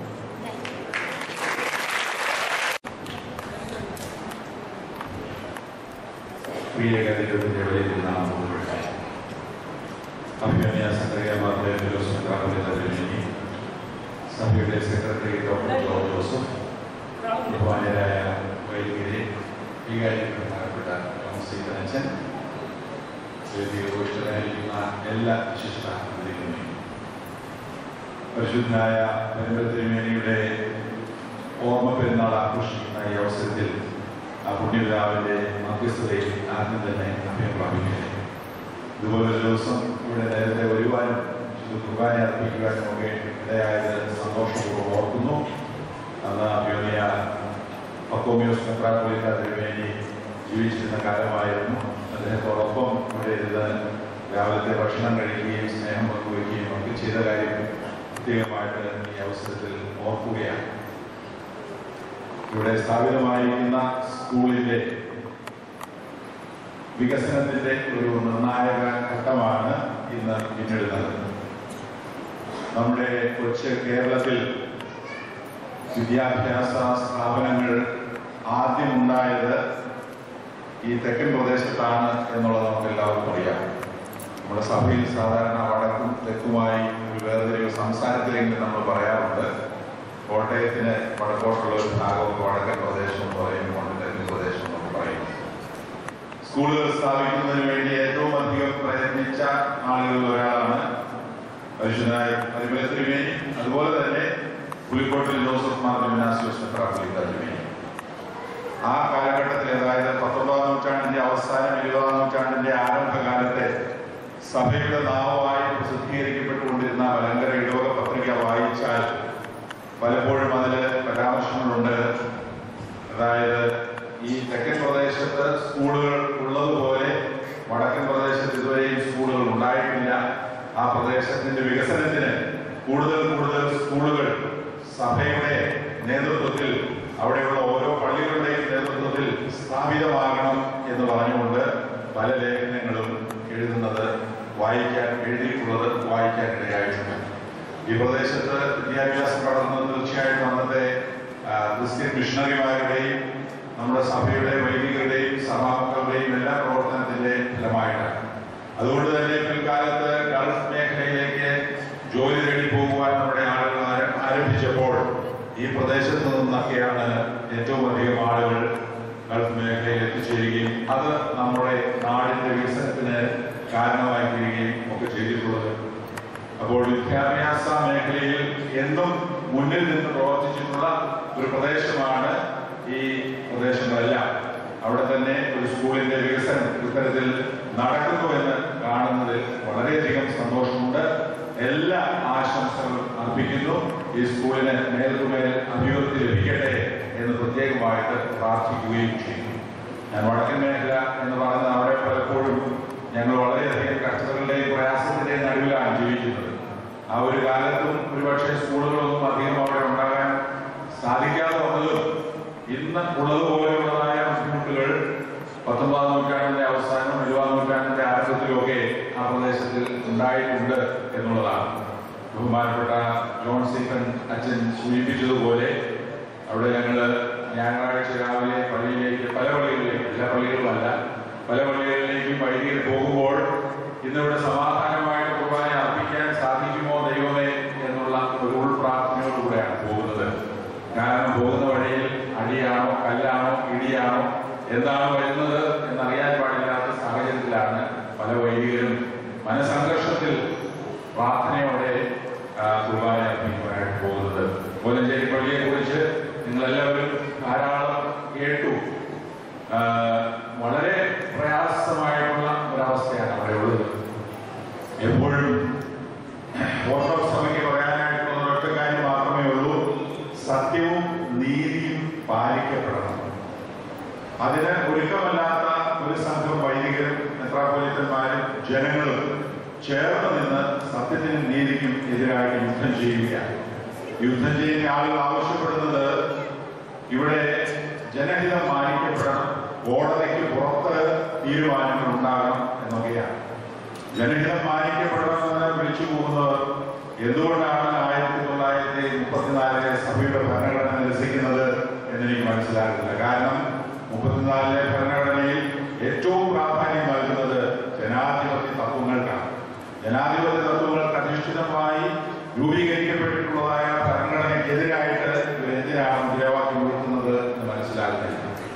വീരകത്തിന്റെ വലിയ നാമങ്ങളുണ്ട് അഭിമന്യ സംഘടനമാരുടെ തിരുവനന്തപുരം സഭയുടെ സെക്രട്ടറി ഡോക്ടർ ജോർജ് ജോസഫ് ബഹുമാന്യരായ വൈദികരെ ഈ കാര്യത്തിൽ ബന്ധപ്പെട്ട തോമസീതനച്ഛൻ ഉപയോഗിച്ചതായിരിക്കുന്ന എല്ലാ വിശിഷ്ട അതിഥികളും പരിശുദ്ധനായ പരിമല തിരുമേനിയുടെ ഓർമ്മ പെരുന്നാൾ ആഘോഷിക്കുന്ന ഈ അവസരത്തിൽ ആ പുണ്യപിതാവിന്റെ മധ്യസ്ഥതയിൽ ആദ്യം തന്നെ അഭയം പ്രാപിക്കട്ടെ ഇതുപോലൊരു ദിവസം ഇവിടെ നേരത്തെ വരുവാനും ഇത് കുർബാന അർപ്പിക്കുവാനും ഒക്കെ ഇടയായത് സന്തോഷപൂർവ്വം ഓർക്കുന്നു അന്ന് അഭ്യോനിയ പക്കോമിയോസ് മെത്രാപ്പൊലിത്ത തിരുമേനി ജീവിച്ചിരുന്ന കാലമായിരുന്നു അദ്ദേഹത്തോടൊപ്പം ഇവിടെ ഇരുന്ന് രാവിലത്തെ ഭക്ഷണം കഴിക്കുകയും സ്നേഹം പങ്കുവയ്ക്കുകയും ഒക്കെ ചെയ്ത കാര്യം പ്രത്യേകമായിട്ട് ഈ അവസരത്തിൽ ഓർക്കുകയാണ് ഇവിടെ സ്ഥാപിതമായിരിക്കുന്ന സ്കൂളിന്റെ വികസനത്തിന്റെ ഒരു നിർണായക ഘട്ടമാണ് ഇന്ന് പിന്നിടുന്നത് നമ്മുടെ കൊച്ചു കേരളത്തിൽ വിദ്യാഭ്യാസ സ്ഥാപനങ്ങൾ ആദ്യം ഉണ്ടായത് ഈ തെക്കൻ പ്രദേശത്താണ് എന്നുള്ളത് നമുക്ക് എല്ലാവർക്കും അറിയാം നമ്മുടെ സഭയിൽ സാധാരണ വടക്കും തെക്കുമായി ഒരു വേർതിരിവ് സംസാരത്തിലെങ്കിലും നമ്മൾ പറയാറുണ്ട് കോട്ടയത്തിന് വടക്കോട്ടുള്ള ഒരു ഭാഗമൊക്കെ വടക്കൻ പ്രദേശം എന്ന് പറയുമ്പോൾ തെക്കൻ പ്രദേശം എന്ന് പറയും സ്കൂളുകൾ സ്ഥാപിക്കുന്നതിന് വേണ്ടി ഏറ്റവും അധികം പ്രയത്നിച്ച ആളുകളിൽ ഒരാളാണ് പരിശുദ്ധനായ പരിമല തിരുമേനി അതുപോലെ തന്നെ പുലിക്കോട്ടിൽ ജോസഫ് മാർ ജമിനാസിയോസ് മെത്രാപ്പൊലീത്ത തിരുമേനി ആ കാലഘട്ടത്തിൽ അതായത് പത്തൊമ്പതാം നൂറ്റാണ്ടിന്റെ അവസാനം ഇരുപതാം നൂറ്റാണ്ടിന്റെ ആരംഭകാലത്തെ സഭയുടെ നാമമായി പ്രസിദ്ധീകരിക്കപ്പെട്ടുകൊണ്ടിരുന്ന മലങ്കര ഇടവക പത്രിക വായിച്ചാൽ പലപ്പോഴും അതിൽ പരാമർശങ്ങളുണ്ട് അതായത് ഈ തെക്കൻ പ്രദേശത്ത് സ്കൂളുകൾ ഉള്ളതുപോലെ വടക്കൻ പ്രദേശത്ത് ഇതുവരെയും സ്കൂളുകൾ ഉണ്ടായിട്ടില്ല ആ പ്രദേശത്തിന്റെ വികസനത്തിന് കൂടുതൽ കൂടുതൽ സ്കൂളുകൾ സഭയുടെ നേതൃത്വത്തിൽ അവിടെയുള്ള ഓരോ പള്ളികളുടെയും നേതൃത്വത്തിൽ സ്ഥാപിതമാകണം എന്ന് പറഞ്ഞുകൊണ്ട് പല ലേഖനങ്ങളും എഴുതുന്നത് വായിക്കാൻ എഴുതിയിട്ടുള്ളത് വായിക്കാൻ ഇടയായിട്ടുണ്ട് ഈ പ്രദേശത്ത് വിദ്യാഭ്യാസം കടന്നത് തീർച്ചയായിട്ടും അന്നത്തെ ആ, ക്രിസ്ത്യൻ മിഷണറിമാരുടെയും നമ്മുടെ സഭയുടെ വൈദികരുടെയും സഭാമക്കളുടെയും എല്ലാ പ്രവർത്തനത്തിന്റെ ഫലമായിട്ടാണ് അതുകൊണ്ട് തന്നെ പിൽക്കാലത്ത് ഗൾഫ് മേഖലയിലേക്ക് ജോലി തേടി പോകുവാൻ നമ്മുടെ ആളുകൾ ആര- ആരംഭിച്ചപ്പോൾ ഈ പ്രദേശത്ത് നിന്നൊക്കെയാണ് ഏറ്റവും അധികം ആളുകൾ ഗൾഫ് മേഖലയിൽ എത്തിച്ചേരുകയും അത് നമ്മുടെ നാടിന്റെ വികസനത്തിന് കാരണമായി തീരുകയും ഒക്കെ ചെയ്തിട്ടുള്ളത് അപ്പോൾ വിദ്യാഭ്യാസ മേഖലയിൽ എന്നും മുന്നിൽ നിന്ന് പ്രവർത്തിച്ചിട്ടുള്ള ഒരു പ്രദേശമാണ് ഈ പ്രദേശങ്ങളെല്ലാം അവിടെ തന്നെ ഒരു സ്കൂളിന്റെ വികസനം ഇത്തരത്തിൽ നടക്കുന്നുവെന്ന് കാണുന്നതിൽ വളരെയധികം സന്തോഷമുണ്ട് എല്ലാ ആശംസകളും അർപ്പിക്കുന്നു ഈ സ്കൂളിന് മേൽക്കുമേൽ അഭിവൃദ്ധി ലഭിക്കട്ടെ എന്ന് പ്രത്യേകമായിട്ട് പ്രാർത്ഥിക്കുകയും ചെയ്യുന്നു ഞാൻ വടക്കൻ മേഖല എന്ന് പറയുന്നത് അവിടെ പലപ്പോഴും ഞങ്ങൾ വളരെയധികം കഷ്ടതകളുടെയും പ്രയാസത്തിന്റെയും നടുവിലാണ് ജീവിക്കുന്നത് ആ ഒരു കാലത്തും ഒരുപക്ഷെ സ്കൂളുകളൊന്നും അധികം അവിടെ ഉണ്ടാകാൻ സാധിക്കാതെ വന്നതും ഇന്ന് ഉള്ളതുപോലെയുള്ളതായ ബുദ്ധിമുട്ടുകൾ പത്തൊമ്പതാം നൂറ്റാണ്ടിന്റെ അവസാനം ഇരുപതാം നൂറ്റാണ്ടിന്റെ ആരംഭത്തിലുമൊക്കെ ആ പ്രദേശത്തിൽ ഉണ്ടായിട്ടുണ്ട് എന്നുള്ളതാണ് ബഹുമാനപ്പെട്ട ജോൺ സീക്കൻ അച്ഛൻ സൂചിപ്പിച്ചതുപോലെ അവിടെ ഞങ്ങൾ ഞായറാഴ്ച രാവിലെ പള്ളിയിലേക്ക് പല പള്ളികളിലേക്കും എല്ലാ പള്ളികളുമല്ല പല പള്ളികളിലേക്കും വൈകിട്ട് പോകുമ്പോൾ ഇന്നിവിടെ സമാധാനമായിട്ട് കുർബാന അർപ്പിക്കാൻ സാധിക്കുമോ ദൈവമേ എന്നുള്ള ഒരു ഉൾപ്രാർത്ഥനയോടുകൂടെയാണ് പോകുന്നത് കാരണം പോകുന്ന വഴിയിൽ അടിയാണോ കല്ലാണോ ഇടിയാണോ എന്താണ് വരുന്നത് എന്നറിയാൻ പാടില്ലാത്ത സാഹചര്യത്തിലാണ് പല വൈദികരും മനസംഘർഷത്തിൽ പ്രാർത്ഥനയോടെ ആ, കുർബാന അർപ്പിക്കുവാനായിട്ട് പോകുന്നത് കോലഞ്ചേരി പള്ളിയെ കുറിച്ച് നിങ്ങളെല്ലാവരും ധാരാളം കേട്ടു ആ, വളരെ പ്രയാസമായിട്ടുള്ള ഒരവസ്ഥയാണ് അവിടെ ഉള്ളത് എപ്പോഴും ഓർത്തഡോക്സ് സഭയ്ക്ക് പറയാനായിട്ടുള്ള ഒരൊറ്റ കാര്യം മാത്രമേ ഉള്ളൂ സത്യവും നീതിയും പാലിക്കപ്പെടണം അതിന് ഒരുക്കമല്ലാത്ത ഒരു സംഘം വൈദികരും മെത്രാപ്പൊലിത്തന്മാരും ജനങ്ങളും ചേർന്ന് നിന്ന് സത്യത്തിനും നീതിക്കും എതിരായിട്ട് യുദ്ധം ചെയ്യുകയാണ് യുദ്ധം ചെയ്യുന്ന ആളുകൾ ആവശ്യപ്പെടുന്നത് ഇവിടെ ജനഹിതം മാനിക്കപ്പെടണം കോടതിക്ക് പുറത്ത് തീരുമാനങ്ങൾ ഉണ്ടാകണം എന്നൊക്കെയാണ് ജനഹിതം മാനിക്കപ്പെടണമെന്ന് വിളിച്ചു പോകുന്നവർ എന്തുകൊണ്ടാണ് ആയിരത്തി തൊള്ളായിരത്തി മുപ്പത്തിനാലിലെ സഭയുടെ ഭരണഘടന നിരസിക്കുന്നത് എന്നെനിക്ക് മനസ്സിലാകുന്നില്ല കാരണം മുപ്പത്തിനാലിലെ ഭരണഘടനയിൽ ഏറ്റവും പ്രാധാന്യം നൽകുന്നത് ജനാധിപത്യ തത്വങ്ങൾക്കാണ് ജനാധിപത്യ തത്വങ്ങൾക്ക് അധിഷ്ഠിതമായി രൂപീകരിക്കപ്പെട്ടിട്ടുള്ളതായ ഭരണഘടനയ്ക്കെതിരായിട്ട് ഇവർ എന്തിനാണ് മുദ്രാവാക്യം ഉയർത്തുന്നത് എന്ന് മനസ്സിലാകുന്നില്ല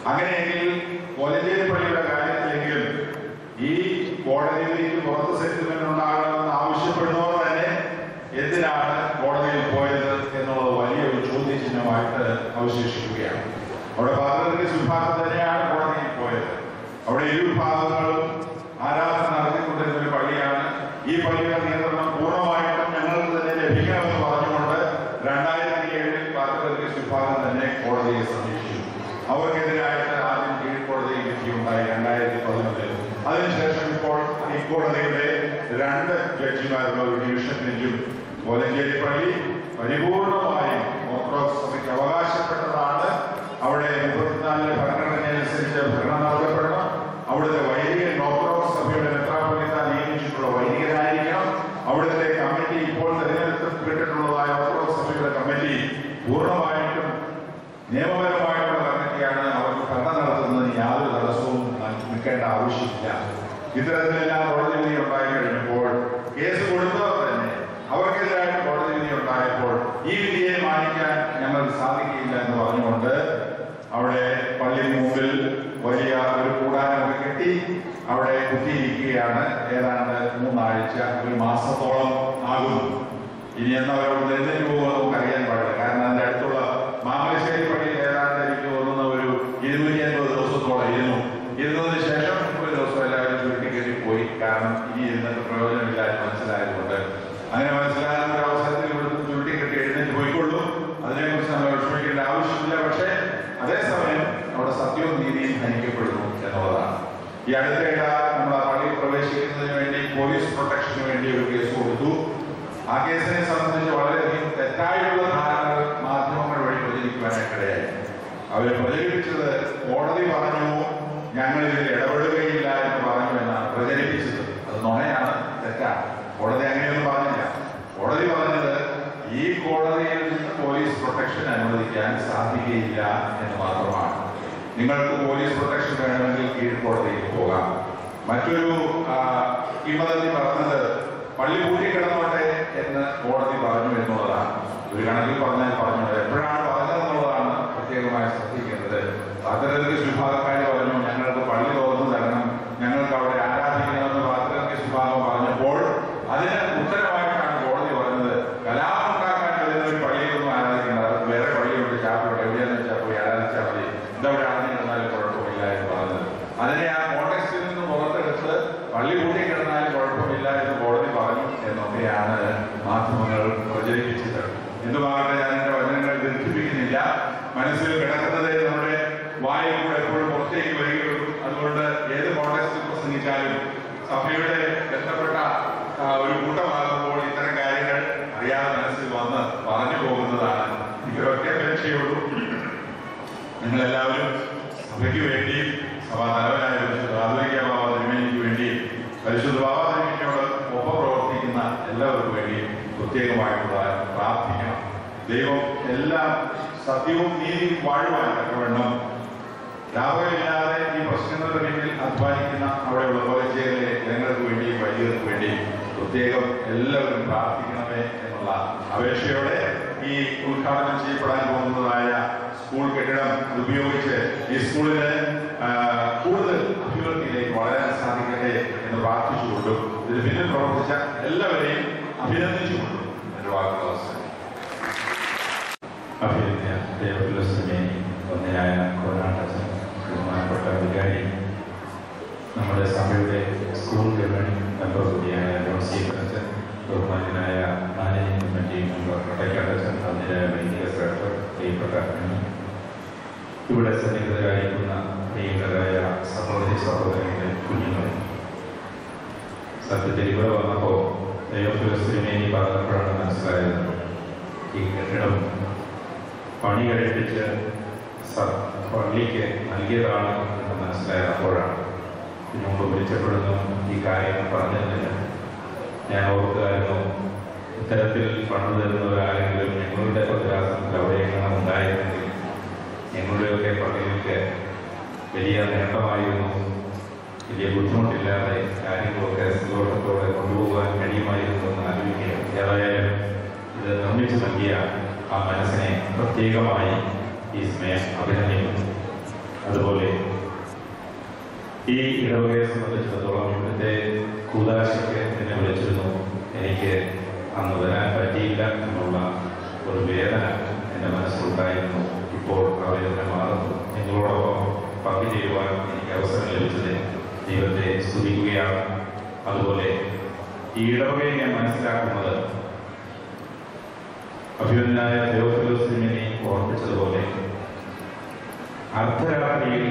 അങ്ങനെയെങ്കിൽ കോലഞ്ചേരി പള്ളിയുടെ കാര്യത്തിലെങ്കിലും ഈ കോടതിയിലേക്ക് പുറത്ത് സെറ്റിൽമെന്റ് ഉണ്ടാകണമെന്ന് ആവശ്യപ്പെടുന്നവർ തന്നെ എന്തിനാണ് കോടതിയിൽ പോയത് എന്നുള്ളത് വലിയൊരു ചോദ്യചിഹ്നമായിട്ട് അവശേഷിക്കുകയാണ് അവിടെ പാർലമെന്റ് വിഭാഗം തന്നെയാണ് കോടതിയിൽ പോയത് അവിടെ ഇരു വിഭാഗങ്ങളും ആരാധന നടത്തിക്കൊണ്ടിരുന്ന ഒരു പള്ളിയാണ് ഈ പള്ളിയുടെ നിയന്ത്രണം പൂർണ്ണമായിട്ടും ഞങ്ങൾക്ക് തന്നെ ലഭിക്കണമെന്ന് പറഞ്ഞുകൊണ്ട് രണ്ടായിരത്തി ഏഴിൽ പാർലമെന്റ് വിഭാഗം തന്നെ കോടതിയെ സമീപിച്ചു അവർക്കെതിരായിട്ട് ആദ്യം കീഴ്ക്കോടതിയിൽ വിധിയുണ്ടായി രണ്ടായിരത്തി പതിനൊന്നിൽ അതിനുശേഷം ഇപ്പോൾ ഹൈക്കോടതിയുടെ രണ്ട് ജഡ്ജിമാരുള്ള ഒരു ഡിവിഷൻ ബെഞ്ചും കോലഞ്ചേരി പള്ളി പരിപൂർണമായും ഓർത്തഡോക്സ് സഭയ്ക്ക് അവകാശപ്പെട്ടതാണ് അവിടെ മുപ്പത്തിനാലിലെ ഭരണഘടനയനുസരിച്ച് ഭരണം നടത്തപ്പെടണം അവിടുത്തെ വൈദികൻ ഓർത്തഡോക്സ് സഭയുടെ മെത്രാപ്പൊലിത്ത നിയമിച്ചിട്ടുള്ള വൈദികനായിരിക്കണം അവിടുത്തെ കമ്മിറ്റി ഇപ്പോൾ തെരഞ്ഞെടുക്കപ്പെട്ടിട്ടുള്ളതായ ഓർത്തഡോക്സ് സഭയുടെ കമ്മിറ്റി പൂർണ്ണമായിട്ടും നിയമപരമായിട്ടുള്ള കമ്മിറ്റിയാണ് അവർക്ക് ഭരണം നടത്തുന്നതിന് യാതൊരു തടസ്സവും നിൽക്കേണ്ട ആവശ്യമില്ല ഇത്തരത്തിലെല്ലാം കോടതി വിധി ഉണ്ടായി കഴിഞ്ഞപ്പോൾ കേസ് കൊടുത്തവർ തന്നെ അവർക്കെതിരായിട്ട് കോടതി വിധി ഉണ്ടായപ്പോൾ ഈ വിധിയെ മാനിക്കാൻ ഞങ്ങൾക്ക് സാധിക്കില്ല എന്ന് പറഞ്ഞുകൊണ്ട് അവിടെ പള്ളിക്ക് മുമ്പിൽ വലിയ ഒരു കൂടാരമൊക്കെ കെട്ടി അവിടെ കുത്തിയിരിക്കുകയാണ് ഏതാണ്ട് മൂന്നാഴ്ച ഒരു മാസത്തോളം ആകുന്നു ഇനി എന്ന് അവരോട് എഴുന്നേറ്റ് പോകുമോ നമുക്ക് അറിയാൻ പാടില്ല കാരണം അതിന്റെ അടുത്തുള്ള മാമലശ്ശേരി പള്ളിയിൽ ഏതാണ്ട് എനിക്ക് തോന്നുന്ന ഒരു ഇരുന്നൂറ്റി അൻപത് ദിവസത്തോളം ഇരുന്നു ഇരുന്നതിന് ശേഷം ഒരു ദിവസം എല്ലാവരും ചുരുട്ടിക്കയറ്റി പോയി കാരണം ഇനി ഇരുന്നിട്ട് പ്രയോജനമില്ല എന്ന് മനസ്സിലായതുകൊണ്ട് അങ്ങനെ മനസ്സിലാകുന്ന ഒരു അവസരത്തിൽ ഇവിടുന്ന് ചുരുട്ടിക്കെട്ടി എഴുന്നേറ്റ് പോയിക്കൊള്ളൂ അതിനെക്കുറിച്ച് നമ്മൾ വിഷമിക്കേണ്ട ആവശ്യമില്ല പക്ഷേ അതേസമയം അവിടെ സത്യവും നീതിയും ഹനിക്കപ്പെടുന്നു എന്നുള്ളതാണ് ഈ അടുത്തിടെ നമ്മൾ ആ പള്ളിയിൽ പ്രവേശിക്കുന്നതിന് വേണ്ടി പോലീസ് പ്രൊട്ടക്ഷന് വേണ്ടി ഒരു കേസ് കൊടുത്തു ആ കേസിനെ സംബന്ധിച്ച് വളരെയധികം തെറ്റായിട്ടുള്ള ധാരണകൾ മാധ്യമങ്ങൾ വഴി പ്രചരിക്കുവാനായിട്ടിടയായി അവർ പ്രചരിപ്പിച്ചത് കോടതി പറഞ്ഞു ഞങ്ങൾ ഇതിൽ ഇടപെടുകയില്ല എന്ന് പറഞ്ഞു എന്നാണ് പ്രചരിപ്പിച്ചത് അത് നുണയാണ് തെറ്റാണ് കോടതി അങ്ങനെയൊന്നും പറഞ്ഞില്ല കോടതി പറഞ്ഞത് ഈ കോടതിയിൽ നിന്ന് പോലീസ് പ്രൊട്ടക്ഷൻ അനുവദിക്കാൻ സാധിക്കുകയില്ല എന്ന് മാത്രമാണ് നിങ്ങൾക്ക് പോലീസ് പ്രൊട്ടക്ഷൻ വേണമെങ്കിൽ കീഴ്ക്കോടതിയിൽ പോകാം മറ്റൊരു ആ, കിംവദന്തി പറഞ്ഞത് പള്ളി പൂട്ടിക്കിടന്നോട്ടെ എന്ന് കോടതി പറഞ്ഞു എന്നുള്ളതാണ് ഒരു കണക്കിൽ പറഞ്ഞാൽ പറഞ്ഞു എപ്പോഴാണ് പറഞ്ഞതെന്നുള്ളതാണ് പ്രത്യേകമായി ശ്രദ്ധിക്കേണ്ടത് പാത്രകൃഷി വിഭാഗക്കാർ പറഞ്ഞു ഞങ്ങൾക്ക് പള്ളി തുറന്നു തരണം ഞങ്ങൾക്ക് അവിടെ ആരാധിക്കണമെന്ന് പാത്രകൃഷി വിഭാഗം പറഞ്ഞപ്പോൾ അതിന് ഉത്തരമായിട്ടാണ് കോടതി പറഞ്ഞത് കലാപം ഉണ്ടാക്കാൻ വരുന്ന ഒരു പള്ളിയിലൊന്നും ആരാധിക്കേണ്ട അത് വേറെ പള്ളിയുണ്ട് ചാപ്പുണ്ട് എവിടെയാണെന്ന് വെച്ചാൽ പോയി ആരാധിച്ചാൽ മതി ഇതവിടെ ആരാധിക്കുന്നാലും കുഴപ്പമില്ല എന്ന് പറഞ്ഞത് അതിനെ ആ കോണ്ടക്സ്റ്റിൽ നിന്ന് പുറത്തെടുത്ത് പള്ളി കൂട്ടി കിടന്നാലും കുഴപ്പമില്ല എന്ന് കോടതി പറഞ്ഞു എന്നൊക്കെയാണ് മാധ്യമങ്ങൾ പ്രചരിപ്പിച്ചത് എന്തുമാകട്ടെ ഞാൻ എന്റെ വചനങ്ങൾ ദീർഘിപ്പിക്കുന്നില്ല മനസ്സിൽ കിടക്കുന്നതേ നമ്മുടെ വായിൽ കൂടെ എപ്പോഴും പുറത്തേക്ക് വരികയുള്ളൂ അതുകൊണ്ട് ഏത് കോണ്ടക്സ്റ്റിൽ പ്രസംഗിച്ചാലും സഭയുടെ ബന്ധപ്പെട്ട ആ, ഒരു കൂട്ടമാകുമ്പോൾ ഇത്തരം കാര്യങ്ങൾ അറിയാതെ മനസ്സിൽ വന്ന് പറഞ്ഞു പോകുന്നതാണ് എനിക്കൊരൊറ്റ അപേക്ഷയുള്ളൂ നിങ്ങളെല്ലാവരും സഭയ്ക്ക് വേണ്ടി സഭാ തലവനായ പരിശുദ്ധ കാതോലിക്ക ബാബ തിരുമേനിക്ക് വേണ്ടി പരിശുദ്ധ ബാബ തിരുമേനിയോട് ഒപ്പം പ്രവർത്തിക്കുന്ന എല്ലാവർക്കും വേണ്ടി പ്രത്യേകമായിട്ടുള്ള പ്രാർത്ഥിക്കണം ദൈവം എല്ലാം സത്യവും നീതിയും വാഴുവാൻ തക്കവണ്ണം രാവിലെയില്ലാതെ ഈ പ്രശ്നങ്ങളുടെ പിന്നിൽ അധ്വാനിക്കുന്ന അവിടെയുള്ള കോളേജുകളിലെ ജനങ്ങൾക്ക് വേണ്ടി വൈദികർക്ക് വേണ്ടി പ്രത്യേകം എല്ലാവരും പ്രാർത്ഥിക്കണമേ എന്നുള്ള അപേക്ഷയോടെ ഈ ഉദ്ഘാടനം ചെയ്യപ്പെടാൻ പോകുന്നതായ സ്കൂൾ കെട്ടിടം ഉപയോഗിച്ച് ഈ സ്കൂളിന് ആ, കൂടുതൽ അഭിവൃദ്ധിയിലേക്ക് വളരാൻ സാധിക്കട്ടെ എന്ന് പ്രാർത്ഥിച്ചുകൊണ്ടും ഇതിന് പിന്നിൽ പ്രവർത്തിച്ച എല്ലാവരെയും അഭിനന്ദിച്ചുകൊണ്ടും എന്റെ വാക്കുകൾ അവസാനിക്കും അഭിനന്ദ ദേവപുലസ്തമേ ഒന്നിനായ കൊറോണാട്ടൻ ബഹുമാനപ്പെട്ട വികാരി നമ്മുടെ സഭയുടെ സ്കൂൾ ഗവേണിംഗ് മെമ്പർ കൂടിയായ ജോൺസി അച്ഛൻ ബഹുമാനായ മാനേജിംഗ് കമ്മിറ്റി മെമ്പർ കൊട്ടയ്ക്കാട്ടച്ചൻ അതിനായ വൈദിക സെക്രട്ടർ പ്രിയപ്പെട്ട അണ്ണി ഇവിടെ സന്നിഹിതരായിരിക്കുന്ന പ്രിയങ്കരായ സഹോദരി സഹോദരങ്ങളെ കുഞ്ഞുങ്ങളെ സത്യത്തിൽ ഇവിടെ വന്നപ്പോൾ ദൈവപുലസ്ത്രീമേനി പറഞ്ഞപ്പോഴാണ് മനസ്സിലായത് ഈ കെട്ടിടം പണി കഴിപ്പിച്ച് സ- പള്ളിക്ക് നൽകിയതാണ് എന്ന് മനസ്സിലായത് അപ്പോഴാണ് ഇതിനുമുമ്പ് വിളിച്ചപ്പെടുന്നു ഈ കാര്യങ്ങൾ പറഞ്ഞിരുന്നില്ല ഞാൻ ഓർക്കുകയായിരുന്നു ഇത്തരത്തിൽ പണം തരുന്നവരാരെങ്കിലും ഞങ്ങളുടെ ഭദ്രാസനത്തിൽ അവിടെയെങ്കിലും ഉണ്ടായിരുന്നെങ്കിൽ ഞങ്ങളുടെയൊക്കെ പള്ളികൾക്ക് വലിയ നേട്ടമായിരുന്നു വലിയ ബുദ്ധിമുട്ടില്ലാതെ കാര്യങ്ങളൊക്കെ സന്തോഷത്തോടെ കൊണ്ടുപോകാൻ കഴിയുമായിരുന്നു എന്ന് ആലോചിക്കുകയും ഏതായാലും ഇത് നിർമ്മിച്ചു നൽകിയ ആ മനസ്സിനെ പ്രത്യേകമായി ഈ സമയം അഭിനന്ദിക്കുന്നു അതുപോലെ ഈ ഇടവകയെ സംബന്ധിച്ചിടത്തോളം ഇവിടുത്തെ കൂതാശയ്ക്ക് എന്നെ വിളിച്ചിരുന്നു എനിക്ക് അന്ന് വരാൻ പറ്റിയില്ല എന്നുള്ള ഒരു വേദന എൻ്റെ മനസ്സിലുണ്ടായിരുന്നു ഇപ്പോൾ ആ വേദന മാറുന്നു നിങ്ങളോടൊപ്പം പങ്കുചെയ്യുവാൻ എനിക്ക് അവസരം ലഭിച്ചതിന് ദൈവത്തെ സ്തുതിക്കുകയാണ് അതുപോലെ ഈ ഇടവകയെ ഞാൻ മനസ്സിലാക്കുന്നത് അഭിമന്യനായ ദേവഫിലോസിനെ ഓർമ്മിച്ചതുപോലെ അർദ്ധരാത്രിയിൽ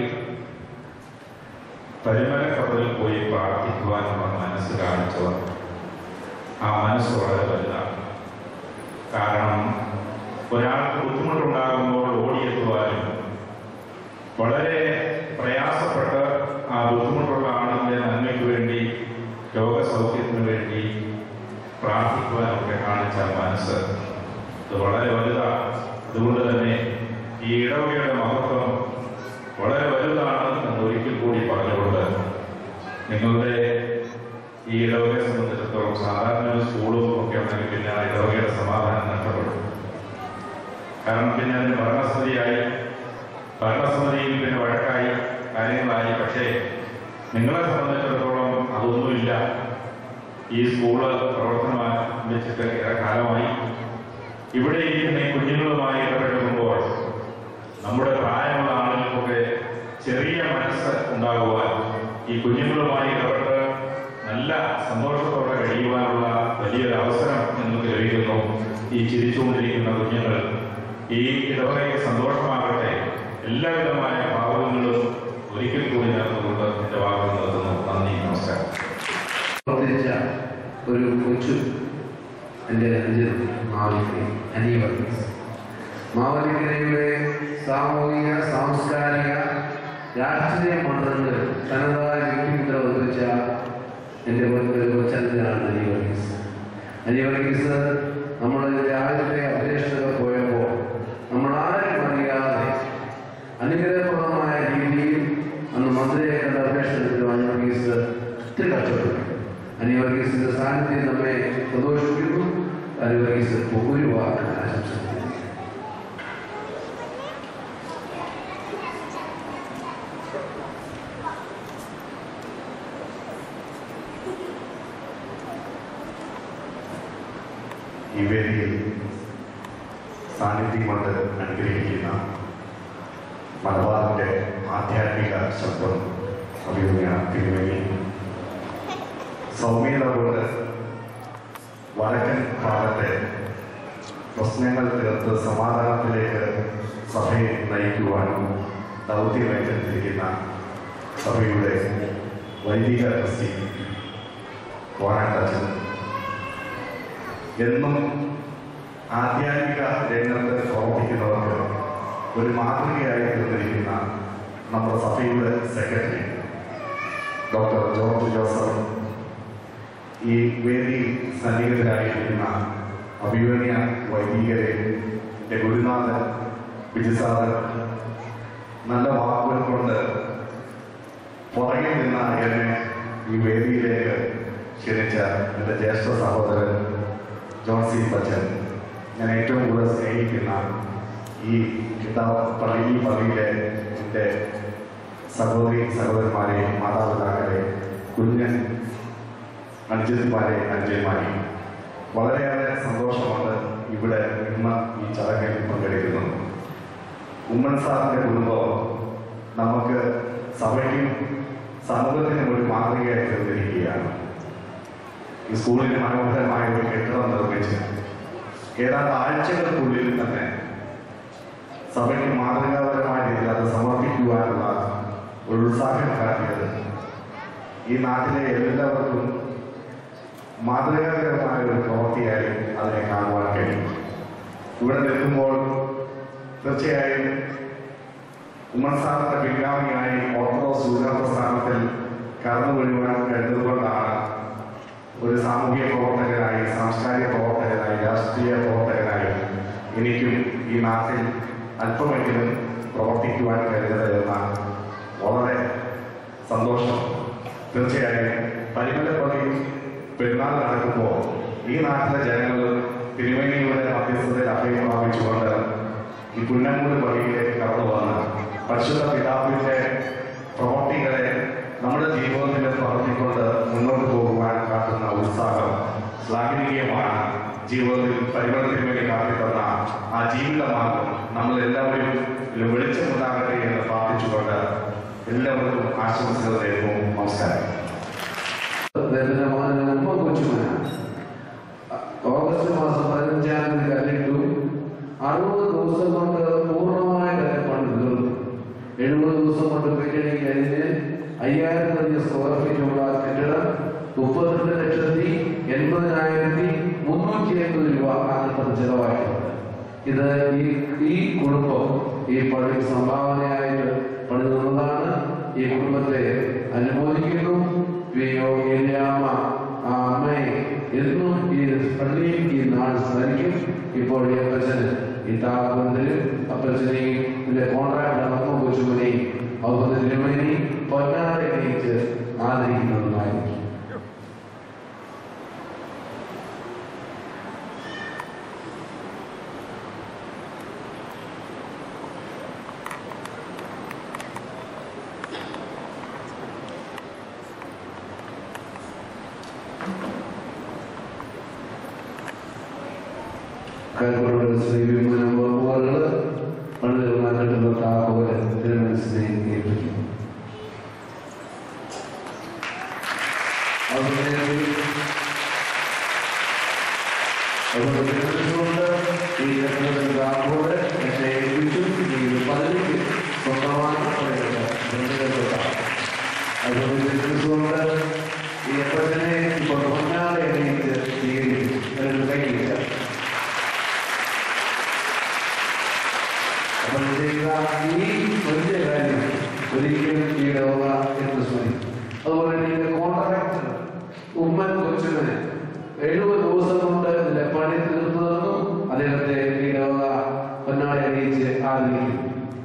പരിമല കപ്പലിൽ പോയി പ്രാർത്ഥിക്കുവാനുള്ള മനസ്സ് കാണിച്ചവർ ആ മനസ്സ് വളരെ വലുതാണ് കാരണം ഒരാൾക്ക് ബുദ്ധിമുട്ടുണ്ടാകുമ്പോൾ ഓടിയെത്തുവാനും വളരെ പ്രയാസപ്പെട്ട് ആ ബുദ്ധിമുട്ടുള്ള ആളിൻ്റെ നന്മയ്ക്ക് വേണ്ടി രോഗസൗഖ്യത്തിന് വേണ്ടി പ്രാർത്ഥിക്കുവാനൊക്കെ കാണിച്ച മനസ്സ് അത് വളരെ വലുതാണ് അതുകൊണ്ട് തന്നെ ഈ ഇടവകയുടെ മഹത്വം വളരെ വലുതാണ് എന്ന് ഒരിക്കൽ കൂടി പറഞ്ഞുകൊണ്ട് നിങ്ങളുടെ ഈ ഇടവകയെ സംബന്ധിച്ചിടത്തോളം സാധാരണ ഒരു സ്കൂളും ഒക്കെ ഉണ്ടെങ്കിൽ പിന്നെ ആ ഇടവകയുടെ സമാധാനം നഷ്ടപ്പെടും കാരണം പിന്നെ അതിന് ഭരണസമിതിയായി ഭരണസമിതിയിൽ പിന്നെ വഴക്കായി കാര്യങ്ങളായി പക്ഷേ നിങ്ങളെ സംബന്ധിച്ചിടത്തോളം അതൊന്നുമില്ല ഈ സ്കൂള് പ്രവർത്തനം ആരംഭിച്ചിട്ട് ഏറെ കാലമായി ഇവിടെ ഇരിക്കുന്ന ഈ കുഞ്ഞുങ്ങളുമായി ഇടപെടുമ്പോൾ നമ്മുടെ പ്രായമുള്ള ആളുകൾക്കൊക്കെ ചെറിയ മനസ്സ് ഉണ്ടാകുവാൻ ഈ കുഞ്ഞുങ്ങളുമായി ഇടപെട്ട് നല്ല സന്തോഷത്തോടെ കഴിയുവാനുള്ള വലിയൊരു അവസരം നിങ്ങൾക്ക് ലഭിക്കുന്നു ഈ ചിരിച്ചുകൊണ്ടിരിക്കുന്ന കുഞ്ഞുങ്ങൾ ഈ ഇടവകയ്ക്ക് സന്തോഷമാകട്ടെ എല്ലാവിധമായ ഭാവങ്ങളും ഒരിക്കൽ കൂടി ചേർന്നുകൊണ്ട് എന്റെ വാക്കുകൾ നിർത്തുന്നു നന്ദി നമസ്കാരം പ്രവർത്തിച്ച ഒരു കൊച്ചു എൻ്റെ അനുജൻ മാവലിക്കര അനിയ വർഗീസ് മാവലിക്കരയുടെ സാമൂഹിക സാംസ്കാരിക രാഷ്ട്രീയ മണ്ഡലങ്ങളിൽ തനതായ വ്യക്തിമുദ്ര വഹിച്ച എൻ്റെ ഒരു കൊച്ചനുജനാണ് അനിയ വർഗീസ് അനിയ വർഗീസ് നമ്മുടെ രാജ്യത്തെ അപേക്ഷക പോയപ്പോൾ നമ്മൾ ആരും അറിയാതെ അനുഗ്രഹപ്രദമായ രീതിയിൽ അന്ന് മന്ത്രിയെ കണ്ട അപേക്ഷ അനിയ വർഗീസ് ഒത്തിരി കഷ്ടപ്പെട്ടു അനിയ വർഗീസിന്റെ സാന്നിധ്യം നമ്മെ സന്തോഷിപ്പിക്കുന്നു അനിയ വർഗീസ് ഒരു വാക്ക് ആശംസിക്കുന്നു ഈ വേദിയിൽ സാന്നിധ്യം കൊണ്ട് അനുഗ്രഹിക്കുന്ന മലബാറിന്റെ ആധ്യാത്മിക ശബ്ദം അഭിമുഖ തിരുമേനി സൗമ്യത കൊണ്ട് വടക്കൻ ഭാഗത്തെ പ്രശ്നങ്ങൾ തീർത്ത് സമാധാനത്തിലേക്ക് സഭയെ നയിക്കുവാൻ ദൗത്യമേറ്റെടുത്തിരിക്കുന്ന സഭയുടെ വൈദിക ട്രസ്റ്റി വാനാട്ടച്ചൻ എന്നും ആധ്യാത്മിക രംഗത്ത് പ്രവർത്തിക്കുന്നവർക്ക് ഒരു മാതൃകയായി തീർന്നിരിക്കുന്ന നമ്മുടെ സഭയുടെ സെക്രട്ടറി ഡോക്ടർ ജോർജ് ജോസഫ് ഈ വേദിയിൽ സന്നിഹിതരായിരിക്കുന്ന അഭിമന്യ വൈദികരെ എൻ്റെ ഗുരുനാഥൻ വിജയസാദർ നല്ല വാക്കുകൾ കൊണ്ട് പുറകെ നിന്ന എന്നെ ഈ വേദിയിലേക്ക് ക്ഷണിച്ച എൻ്റെ ജ്യേഷ്ഠ സഹോദരൻ ജോൺസി ബച്ചൻ ഞാൻ ഏറ്റവും കൂടുതൽ സ്നേഹിക്കുന്ന ഈ കിതാബ് പള്ളി ഈ പള്ളിയിലെ എൻ്റെ സഹോദരി സഹോദരന്മാരെ മാതാപിതാക്കളെ കുഞ്ഞൻ അനുജന്മാരെ അനുജന്മാരെ വളരെയേറെ സന്തോഷമുണ്ട് ഇവിടെ ഇന്ന് ഈ ചടങ്ങിൽ പങ്കെടുക്കുന്നു ഉമ്മൻ സാറിന്റെ കുടുംബം നമുക്ക് സഭയ്ക്കും സമൂഹത്തിനും ഒരു മാതൃകയായി തീർന്നിരിക്കുകയാണ് ഈ സ്കൂളിന് മനോഹരമായ ഒരു കെട്ടിടം നിർമ്മിച്ച് ഏതാണ്ട് ആഴ്ചകൾക്കുള്ളിൽ തന്നെ സഭയ്ക്ക് മാതൃകാപരമായ രീതിയിൽ അത് സമർപ്പിക്കുവാനുള്ള ഒരു ഉത്സാഹം കാട്ടിയത് ഈ നാട്ടിലെ എല്ലാവർക്കും മാതൃകാപരമായ ഒരു പ്രവൃത്തിയായി അതിനെ കാണുവാൻ കഴിയും ഇവിടെ നിൽക്കുമ്പോൾ തീർച്ചയായും ഉമ്മൻ സാറിന്റെ പിൻഗാമിയായി ഓർത്തഡോക്സ് പ്രസ്ഥാനത്തിൽ കടന്നു വരുവാൻ കഴിഞ്ഞതുകൊണ്ടാണ് ഒരു സാമൂഹിക പ്രവർത്തകനായി സാംസ്കാരിക പ്രവർത്തകനായി രാഷ്ട്രീയ പ്രവർത്തകനായി എനിക്കും ഈ നാട്ടിൽ അല്പമെങ്കിലും പ്രവർത്തിക്കുവാൻ കഴിഞ്ഞത് എന്ന വളരെ സന്തോഷം തീർച്ചയായും പരിമലപ്പള്ളി പെരുന്നാൾ നടക്കുമ്പോൾ ഈ നാട്ടിലെ ജനങ്ങൾ തിരുമേനിയുടെ മധ്യസ്ഥതയിൽ അഭയം പ്രാപിച്ചുകൊണ്ട് ഈ പുന്നമ്മൂട് പള്ളിയിലേക്ക് കടന്നു വന്ന് പരിശുദ്ധ പിതാവിന്റെ പ്രവർത്തികളെ നമ്മുടെ ജീവിതത്തിൽ പറഞ്ഞുകൊണ്ട് മുന്നോട്ട് പോകുവാൻ കാട്ടുന്ന ഉത്സാഹം ശ്ലാഘനീയമാണ് ജീവിതത്തിൽ പരിവർത്തനത്തിന് വേണ്ടി കാത്തിത്തന്ന ആ ജീവിതമാർഗം നമ്മൾ എല്ലാവരും വെളിച്ചമുണ്ടാകട്ടെ എന്ന് പ്രാർത്ഥിച്ചുകൊണ്ട് എല്ലാവർക്കും ആശംസകൾ നേരുന്നു നമസ്കാരം അദ്ദേഹത്തിന്റെ മകന് ഉമ്മ കൊച്ചുമനാണ് ഓഗസ്റ്റ് മാസം പതിനഞ്ചാം തീയതി കല്ലിട്ടു അറുപത് ദിവസം കൊണ്ട് പൂർണ്ണമായിട്ട് അതിന്റെ പണി തീർന്നു എഴുപത് ദിവസം കൊണ്ട് പെയിന്റിങ് കഴിഞ്ഞ് അയ്യായിരത്തഞ്ച് സ്ക്വയർ ഫീറ്റുള്ള കെട്ടിടം മുപ്പത്തിരണ്ട് ലക്ഷത്തി എൺപതിനായിരത്തി മുന്നൂറ്റി അൻപത് രൂപ അങ്ങനത്തെ ചെലവായിട്ടുണ്ട് ഇത് ഈ ഈ കുടുംബം ഈ പണി സംഭാവനയായിട്ട് പണി തന്നതാണ് ഈ കുടുംബത്തെ അനുമോദിക്കുന്നു വിയോ ഏലിയാമ്മ ആ അമ്മയെ എന്നും ഈ പള്ളിയിൽ ഈ നാട് സ്മരിക്കും ഇപ്പോൾ ഈ അപ്പച്ചന് ഈ താപത്തില് അപ്പച്ചനെയും ഇതിന്റെ കോൺട്രാക്ട് അമ്മ കൊച്ചുമനെയും അതുപോലെ തിരുമേനി പൊന്നാടെ അണിയിച്ച് ആദരിക്കുന്നതുമായിരിക്കും കൈകളുടെ ശ്രീവിമന ഓർമ്മകൾ പണിതീർമാനിട്ടുള്ള താപോലെ തിരുമനസിനെ ഏൽപ്പിക്കും അതുപോലെ അതുപോലെ തിരുമനസുകൊണ്ട് ഈ കെട്ടിടത്തിൽ താപോലെ എന്നെ ഏൽപ്പിച്ചു ഈ പതിനഞ്ച് സ്വന്തമായി പണിതെടുത്ത അതുപോലെ തിരുമനസുകൊണ്ട് ഈ അപ്പച്ചനെ ഇപ്പോൾ പൊന്നാളെ എണീറ്റ് സ്വീകരിക്കും അതിന് കൈയില്ല അപ്പോൾ ചെയ്യുക ഈ വലിയ കാര്യം ഒരിക്കലും ചെയ്യണമെന്ന എന്ന് സ്മരിക്കും അതുപോലെ ഇതിന്റെ കോൺട്രാക്ട് ഉമ്മൻ കൊച്ചുമനെ എഴുപത് ദിവസം കൊണ്ട് ഇതിന്റെ പണി തീർന്നു തന്നു അദ്ദേഹത്തെ ഈ ലോക പൊന്നാടി അറിയിച്ച് ആദരിക്കും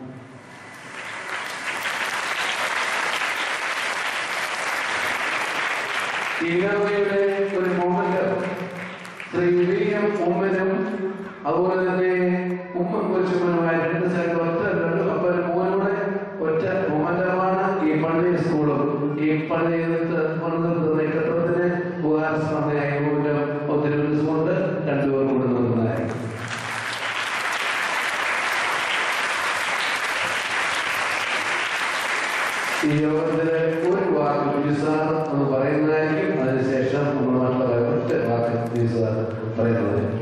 ഈഗോയുടെ ഒരു മോമന്റ് ശ്രീ വി എം ഉമ്മനും അതുപോലെ തന്നെ ഉമ്മൻ കൊച്ചുമ്മനുമായ രണ്ട് സൈഡ് ഒറ്റ രണ്ട് അപ്പനും മോനൂടെ ഒറ്റ മൊമന്റമാണ് ഈ പള്ളി സ്കൂളും ഈ പള്ളി പണിതീർത്തുന്ന ഈ കെട്ടിടത്തിന് ഉപകാരസ്മരണയായി മൂലം ഒത്തിരി കൊണ്ട് രണ്ടുപേർ കൂടെ നിൽക്കുന്നതായിരിക്കും ഈ യോഗത്തിലെ ഒരു വാക്ക് ബിസാർ എന്ന് പറയുന്നതായിരിക്കും അതിനുശേഷം നമ്മുടെ നാട്ടിലെ ഒറ്റ വാക്ക് ബിസാർ പറയുന്നതായിരിക്കും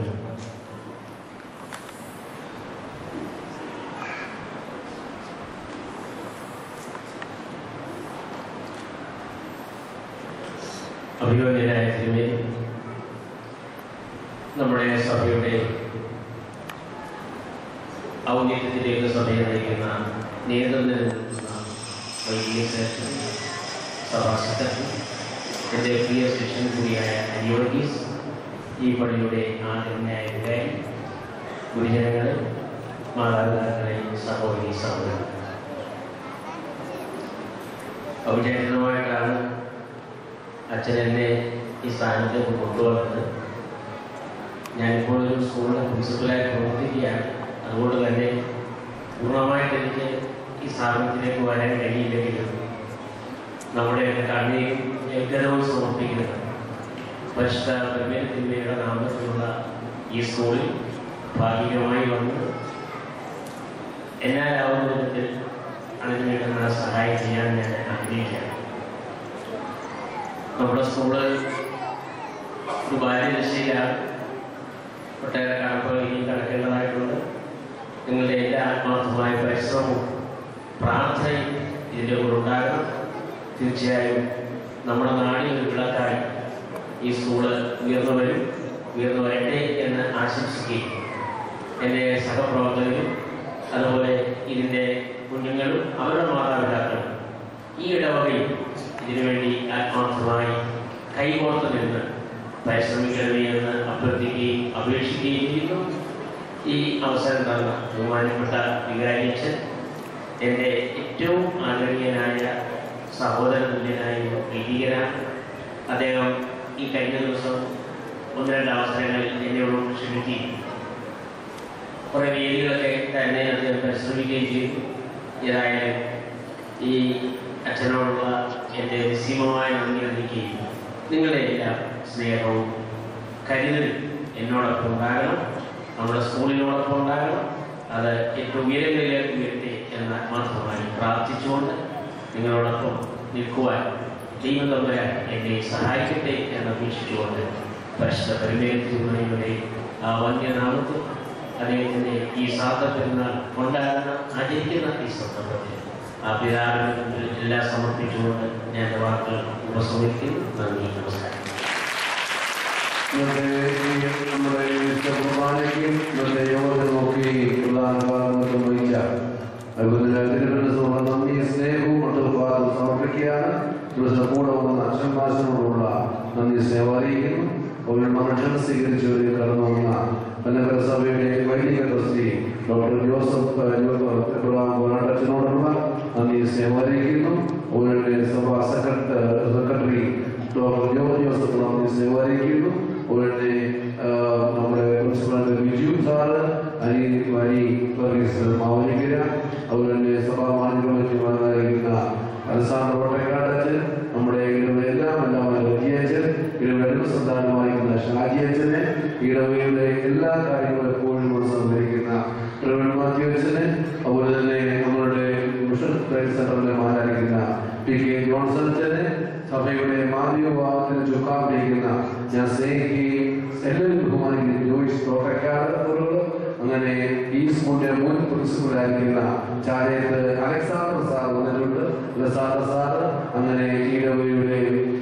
അഭിയോഗ്യനായ തിരുമേനി നമ്മുടെ സഭയുടെ ഔദ്യോഗികത്തിലേക്ക് സഭയെ നയിക്കുന്ന നേതൃത്വം നിൽക്കുന്ന വൈദിക ശ്രേഷ്ഠൻ സഭാ സെക്രട്ടറി എൻ്റെ പ്രിയ ശിഷ്യൻ കൂടിയായ അനിയോഗീസ് ഈ പള്ളിയുടെ ആദരനായ വികാരി ഗുരുജനങ്ങളെ മാതാപിതാക്കളെ സഹോദരി സഹോദരൻ ഔചാരികമായിട്ടാണ് അച്ഛൻ എന്നെ ഈ സ്ഥാനത്തേക്ക് കൊണ്ടുവന്നത് ഞാനിപ്പോൾ ഒരു സ്കൂളിലെ പ്രിൻസിപ്പലായി പ്രവർത്തിക്കുകയാണ് അതുകൊണ്ട് തന്നെ പൂർണ്ണമായിട്ട് എനിക്ക് ഈ സ്ഥാപനത്തിലേക്ക് വരാൻ കഴിയില്ലെങ്കിലും നമ്മുടെ കണ്ണീരും യജ്ഞനവും സമർപ്പിക്കുന്നത് പരിശുദ്ധ തിന്മയുടെ നാമത്തിലുള്ള ഈ സ്കൂളിൽ ഭാഗികമായി വന്ന് എന്നാലാവുന്ന വിധത്തിൽ അതിന് വേണ്ടുന്ന സഹായം ചെയ്യാൻ ഞാൻ ആഗ്രഹിക്കുകയാണ് നമ്മുടെ സ്കൂള് ഒരു ബാല്യദശയിലാണ് ഒട്ടേറെ കണക്കുകൾ ഇനിയും കടക്കേണ്ടതായിട്ടുണ്ട് നിങ്ങളുടെ എല്ലാ ആത്മാർത്ഥമായ പരിശ്രമവും പ്രാർത്ഥനയും ഇതിൻ്റെ കൂടെ ഉണ്ടാകണം തീർച്ചയായും നമ്മുടെ നാടിൽ ഒരു വിളക്കായി ഈ സ്കൂള് ഉയർന്നു വരും ഉയർന്നു വരട്ടെ എന്ന് ആശംസിക്കുകയും എൻ്റെ സഹപ്രവർത്തകരും അതുപോലെ ഇതിൻ്റെ കുഞ്ഞുങ്ങളും അവരുടെ മാതാപിതാക്കളും ഈ ഇടവകയിൽ ഇതിനുവേണ്ടി ആത്മാർത്ഥമായി കൈകോർത്ത് നിന്ന് പരിശ്രമിക്കണമേ എന്ന് അഭ്യർത്ഥിക്കുകയും അപേക്ഷിക്കുകയും ചെയ്യുന്നു ഈ അവസരം തന്ന ബഹുമാനപ്പെട്ട വികാരിയച്ഛൻ എൻ്റെ ഏറ്റവും ആദരണീയനായ സഹോദര തുല്യനായ വൈദികനാണ് അദ്ദേഹം ഈ കഴിഞ്ഞ ദിവസം ഒന്ന് രണ്ട് അവസരങ്ങളിൽ എന്നോട് ക്ഷമിക്കുകയും കുറേ വേദികളൊക്കെ തന്നെ അദ്ദേഹം പരിശ്രമിക്കുകയും ചെയ്തു ഏതായാലും ഈ അച്ഛനോടുള്ള എൻ്റെ നിസ്സീമമായ നന്ദി അറിയിക്കുകയും നിങ്ങളുടെ എല്ലാ സ്നേഹവും കരുതലും എന്നോടൊപ്പം ഉണ്ടാകണം നമ്മുടെ സ്കൂളിനോടൊപ്പം ഉണ്ടാകണം അത് ഏറ്റവും ഉയരങ്ങളിലേക്ക് ഉയരട്ടെ എന്ന് ആത്മാർത്ഥമായി പ്രാർത്ഥിച്ചുകൊണ്ട് നിങ്ങളോടൊപ്പം നിൽക്കുവാൻ ദൈവം തമ്പുരാൻ എന്നെ സഹായിക്കട്ടെ എന്ന് അപേക്ഷിച്ചുകൊണ്ട് പരിശുദ്ധ പരിമേലത്തിനുടെ ആ വന്യനാമത്തിൽ അദ്ദേഹത്തിൻ്റെ ഈ സാധ പെരുന്നാൾ കൊണ്ടാടുന്ന ആചരിക്കുന്ന ഈ സന്ദർഭത്തിൽ ആ പിതാവിന് മുമ്പിൽ എല്ലാം സമർപ്പിച്ചുകൊണ്ട് ഞാൻ എൻ്റെ വാക്കുകൾ ഉപസംഹരിക്കുന്നു നന്ദി നമസ്കാരം ഇന്നത്തെ ഈ നമ്മുടെ ഈ വിശുദ്ധ കുർബാനയ്ക്കും ഇന്നത്തെ യോഗത്തെ നോക്കി പ്രധാന ഭാഗം വഹിച്ച തിരുവനന്തപുരം നന്ദി സ്നേഹവും മറ്റൊരു ഭാഗം സമർപ്പിക്കുകയാണ് ദിവസം കൂടെ വന്ന അച്ഛന്മാശനോടുള്ള നന്ദി സ്നേഹം അറിയിക്കുന്നു ഒരു മനുഷ്യൻ സ്വീകരിച്ചവരെ കടന്നു വന്ന പന്നകര സഭയുടെ വൈദിക ട്രസ്റ്റി ഡോക്ടർ ജോസഫ് അച്ഛനോടുള്ള നന്ദി സ്നേഹം അറിയിക്കുന്നു അവരുടെ സഭാ സെക്രട്ടറി ഡോക്ടർ ജോർജ് ജോസഫ് നന്ദി സ്നേഹം അറിയിക്കുന്നു അവരുടെ നമ്മുടെ പ്രിൻസിപ്പൽ ബിജു സാറ് അനി വരി വർഗീസ് മാവലിക്കര അവരുടെ സഭാ മാധ്യമ അലസാണ്ടർ കോട്ടയക്കാട് നമ്മുടെ ഇടവ എല്ലാം എല്ലാം വലിയച്ഛൻ ഇടവെടുപ്പ് സന്താനമായിരിക്കുന്ന ഷാജി അച്ഛനെ ഇടവയുടെ എല്ലാ കാര്യങ്ങളും എപ്പോഴും സംഭരിക്കുന്ന ട്രിവൺ മാത്യു അച്ഛന് അതുപോലെ തന്നെ നമ്മളുടെ മിഷൻ ട്രേഡ് സെന്ററിലെ മാനായിരിക്കുന്ന പി കെ ജോൺസൺ അച്ഛനെ സഭയുടെ മാധ്യമ വിഭാഗത്തിന് ചുക്കാൻ പിടിക്കുന്ന ഞാൻ സ്നേഹിക്കുകയും എല്ലാവരും ബഹുമാനിക്കുന്ന ജോയിസ് തോട്ടക്കാട് അവരോട് അങ്ങനെ ഈ സ്കൂളിന്റെ മുൻ പ്രിൻസിപ്പലായിരിക്കുന്ന ചാരയത്ത് അലക്സാണ്ടർ സാർ വന്നിട്ടുണ്ട് അലക്സാണ്ടർ സാർ അങ്ങനെ ഈടവയുടെ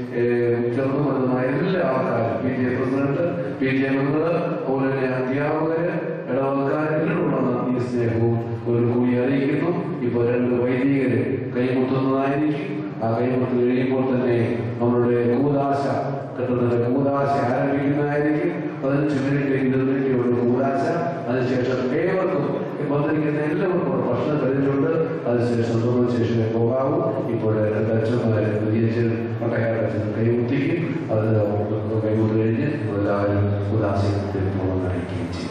ചെറുതും വലുതുമായ എല്ലാ ആൾക്കാരും P T A president P T A member അതുപോലെ തന്നെ അധ്യാപകര് ഇടവക്കാർ എല്ലാവരുമുള്ള നന്ദി സ്നേഹവും ഒരു കൂടി അറിയിക്കുന്നു ഇപ്പൊ രണ്ട് വൈദികര് കൈമുട്ടുന്നതായിരിക്കും ആ കൈമുട്ട് കഴിയുമ്പോൾ തന്നെ നമ്മളുടെ കൂതാശ കെട്ടുന്നത് കൂതാശ ആരംഭിക്കുന്നതായിരിക്കും പതിനഞ്ച് മിനിറ്റ് ഇരുപത് മിനിറ്റ് ഉള്ള കൂതാശ അതിനുശേഷം ഏവർക്കും വന്നിരിക്കുന്ന എല്ലാവർക്കും കൂടെ ഭക്ഷണം കഴിഞ്ഞുകൊണ്ട് അതിനുശേഷം തൊഴിൽ ശേഷമേ പോകാവൂ ഇപ്പോൾ രണ്ട് അച്ഛന്മാരെ വിജയിച്ച് പട്ടക്കാരച്ഛൻ കൈമുട്ടിക്കും അത് കൈമുട്ട് കഴിഞ്ഞ് എല്ലാവരും ഉദാസീനത്തിൽ പോകുന്ന അറിയിക്കുകയും ചെയ്യും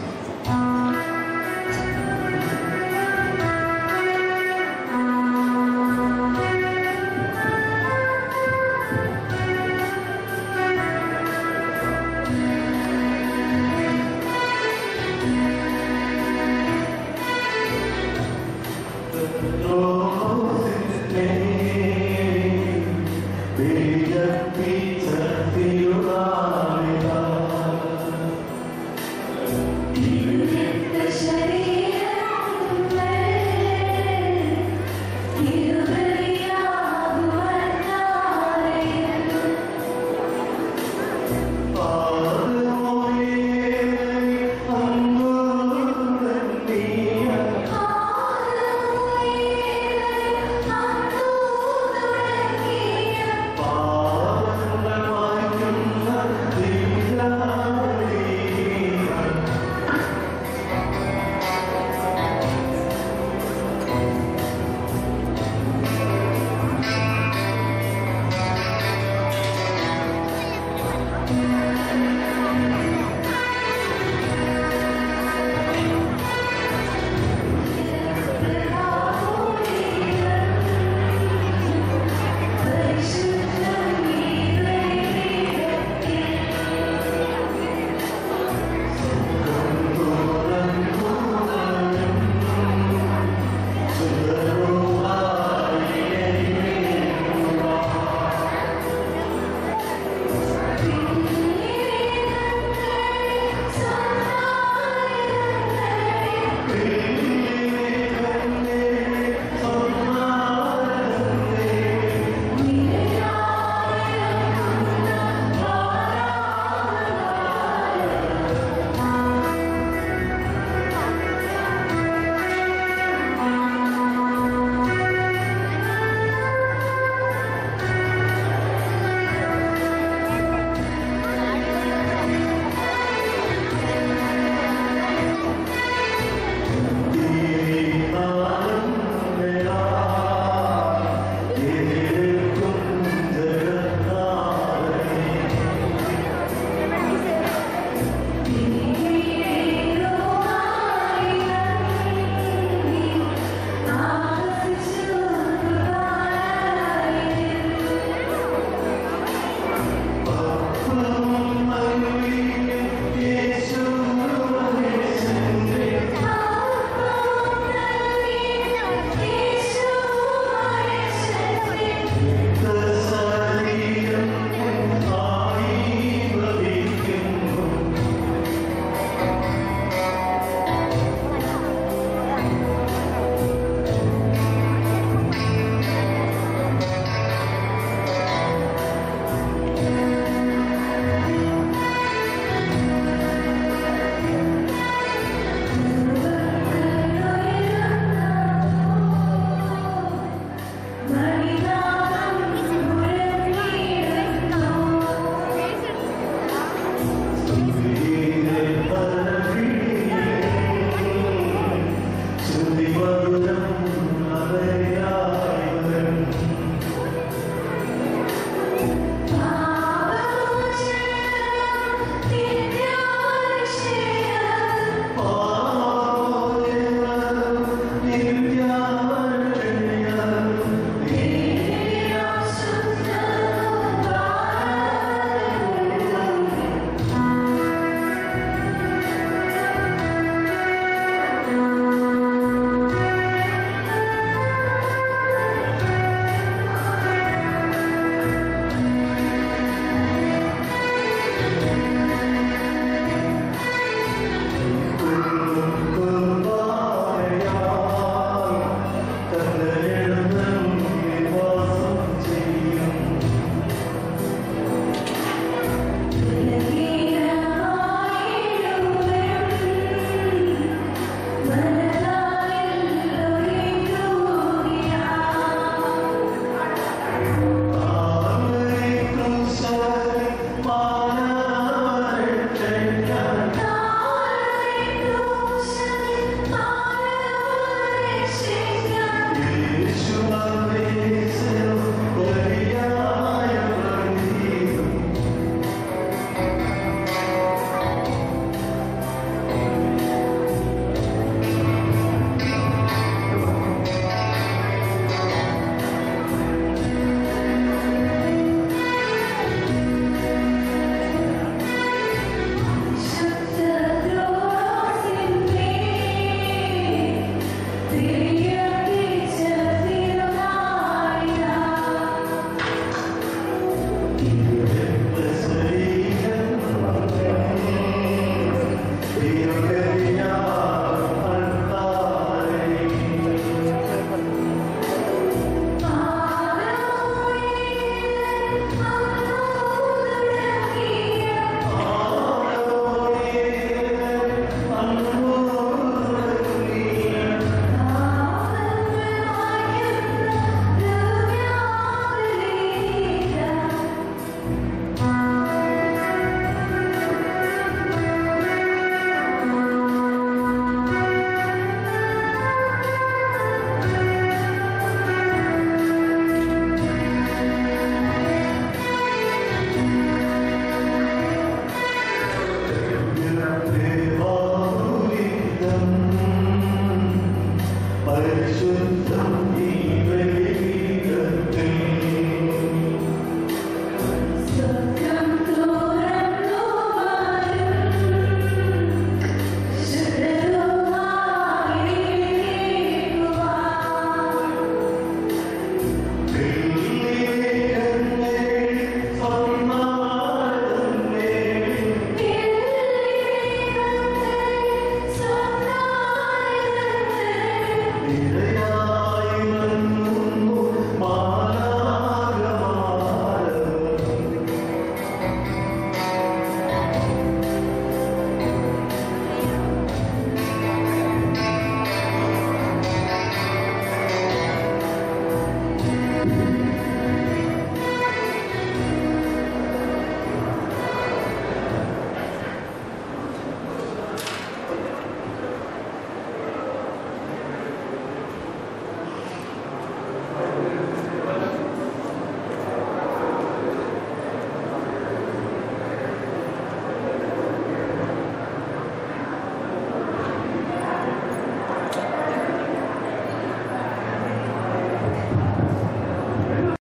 Oh അവരെ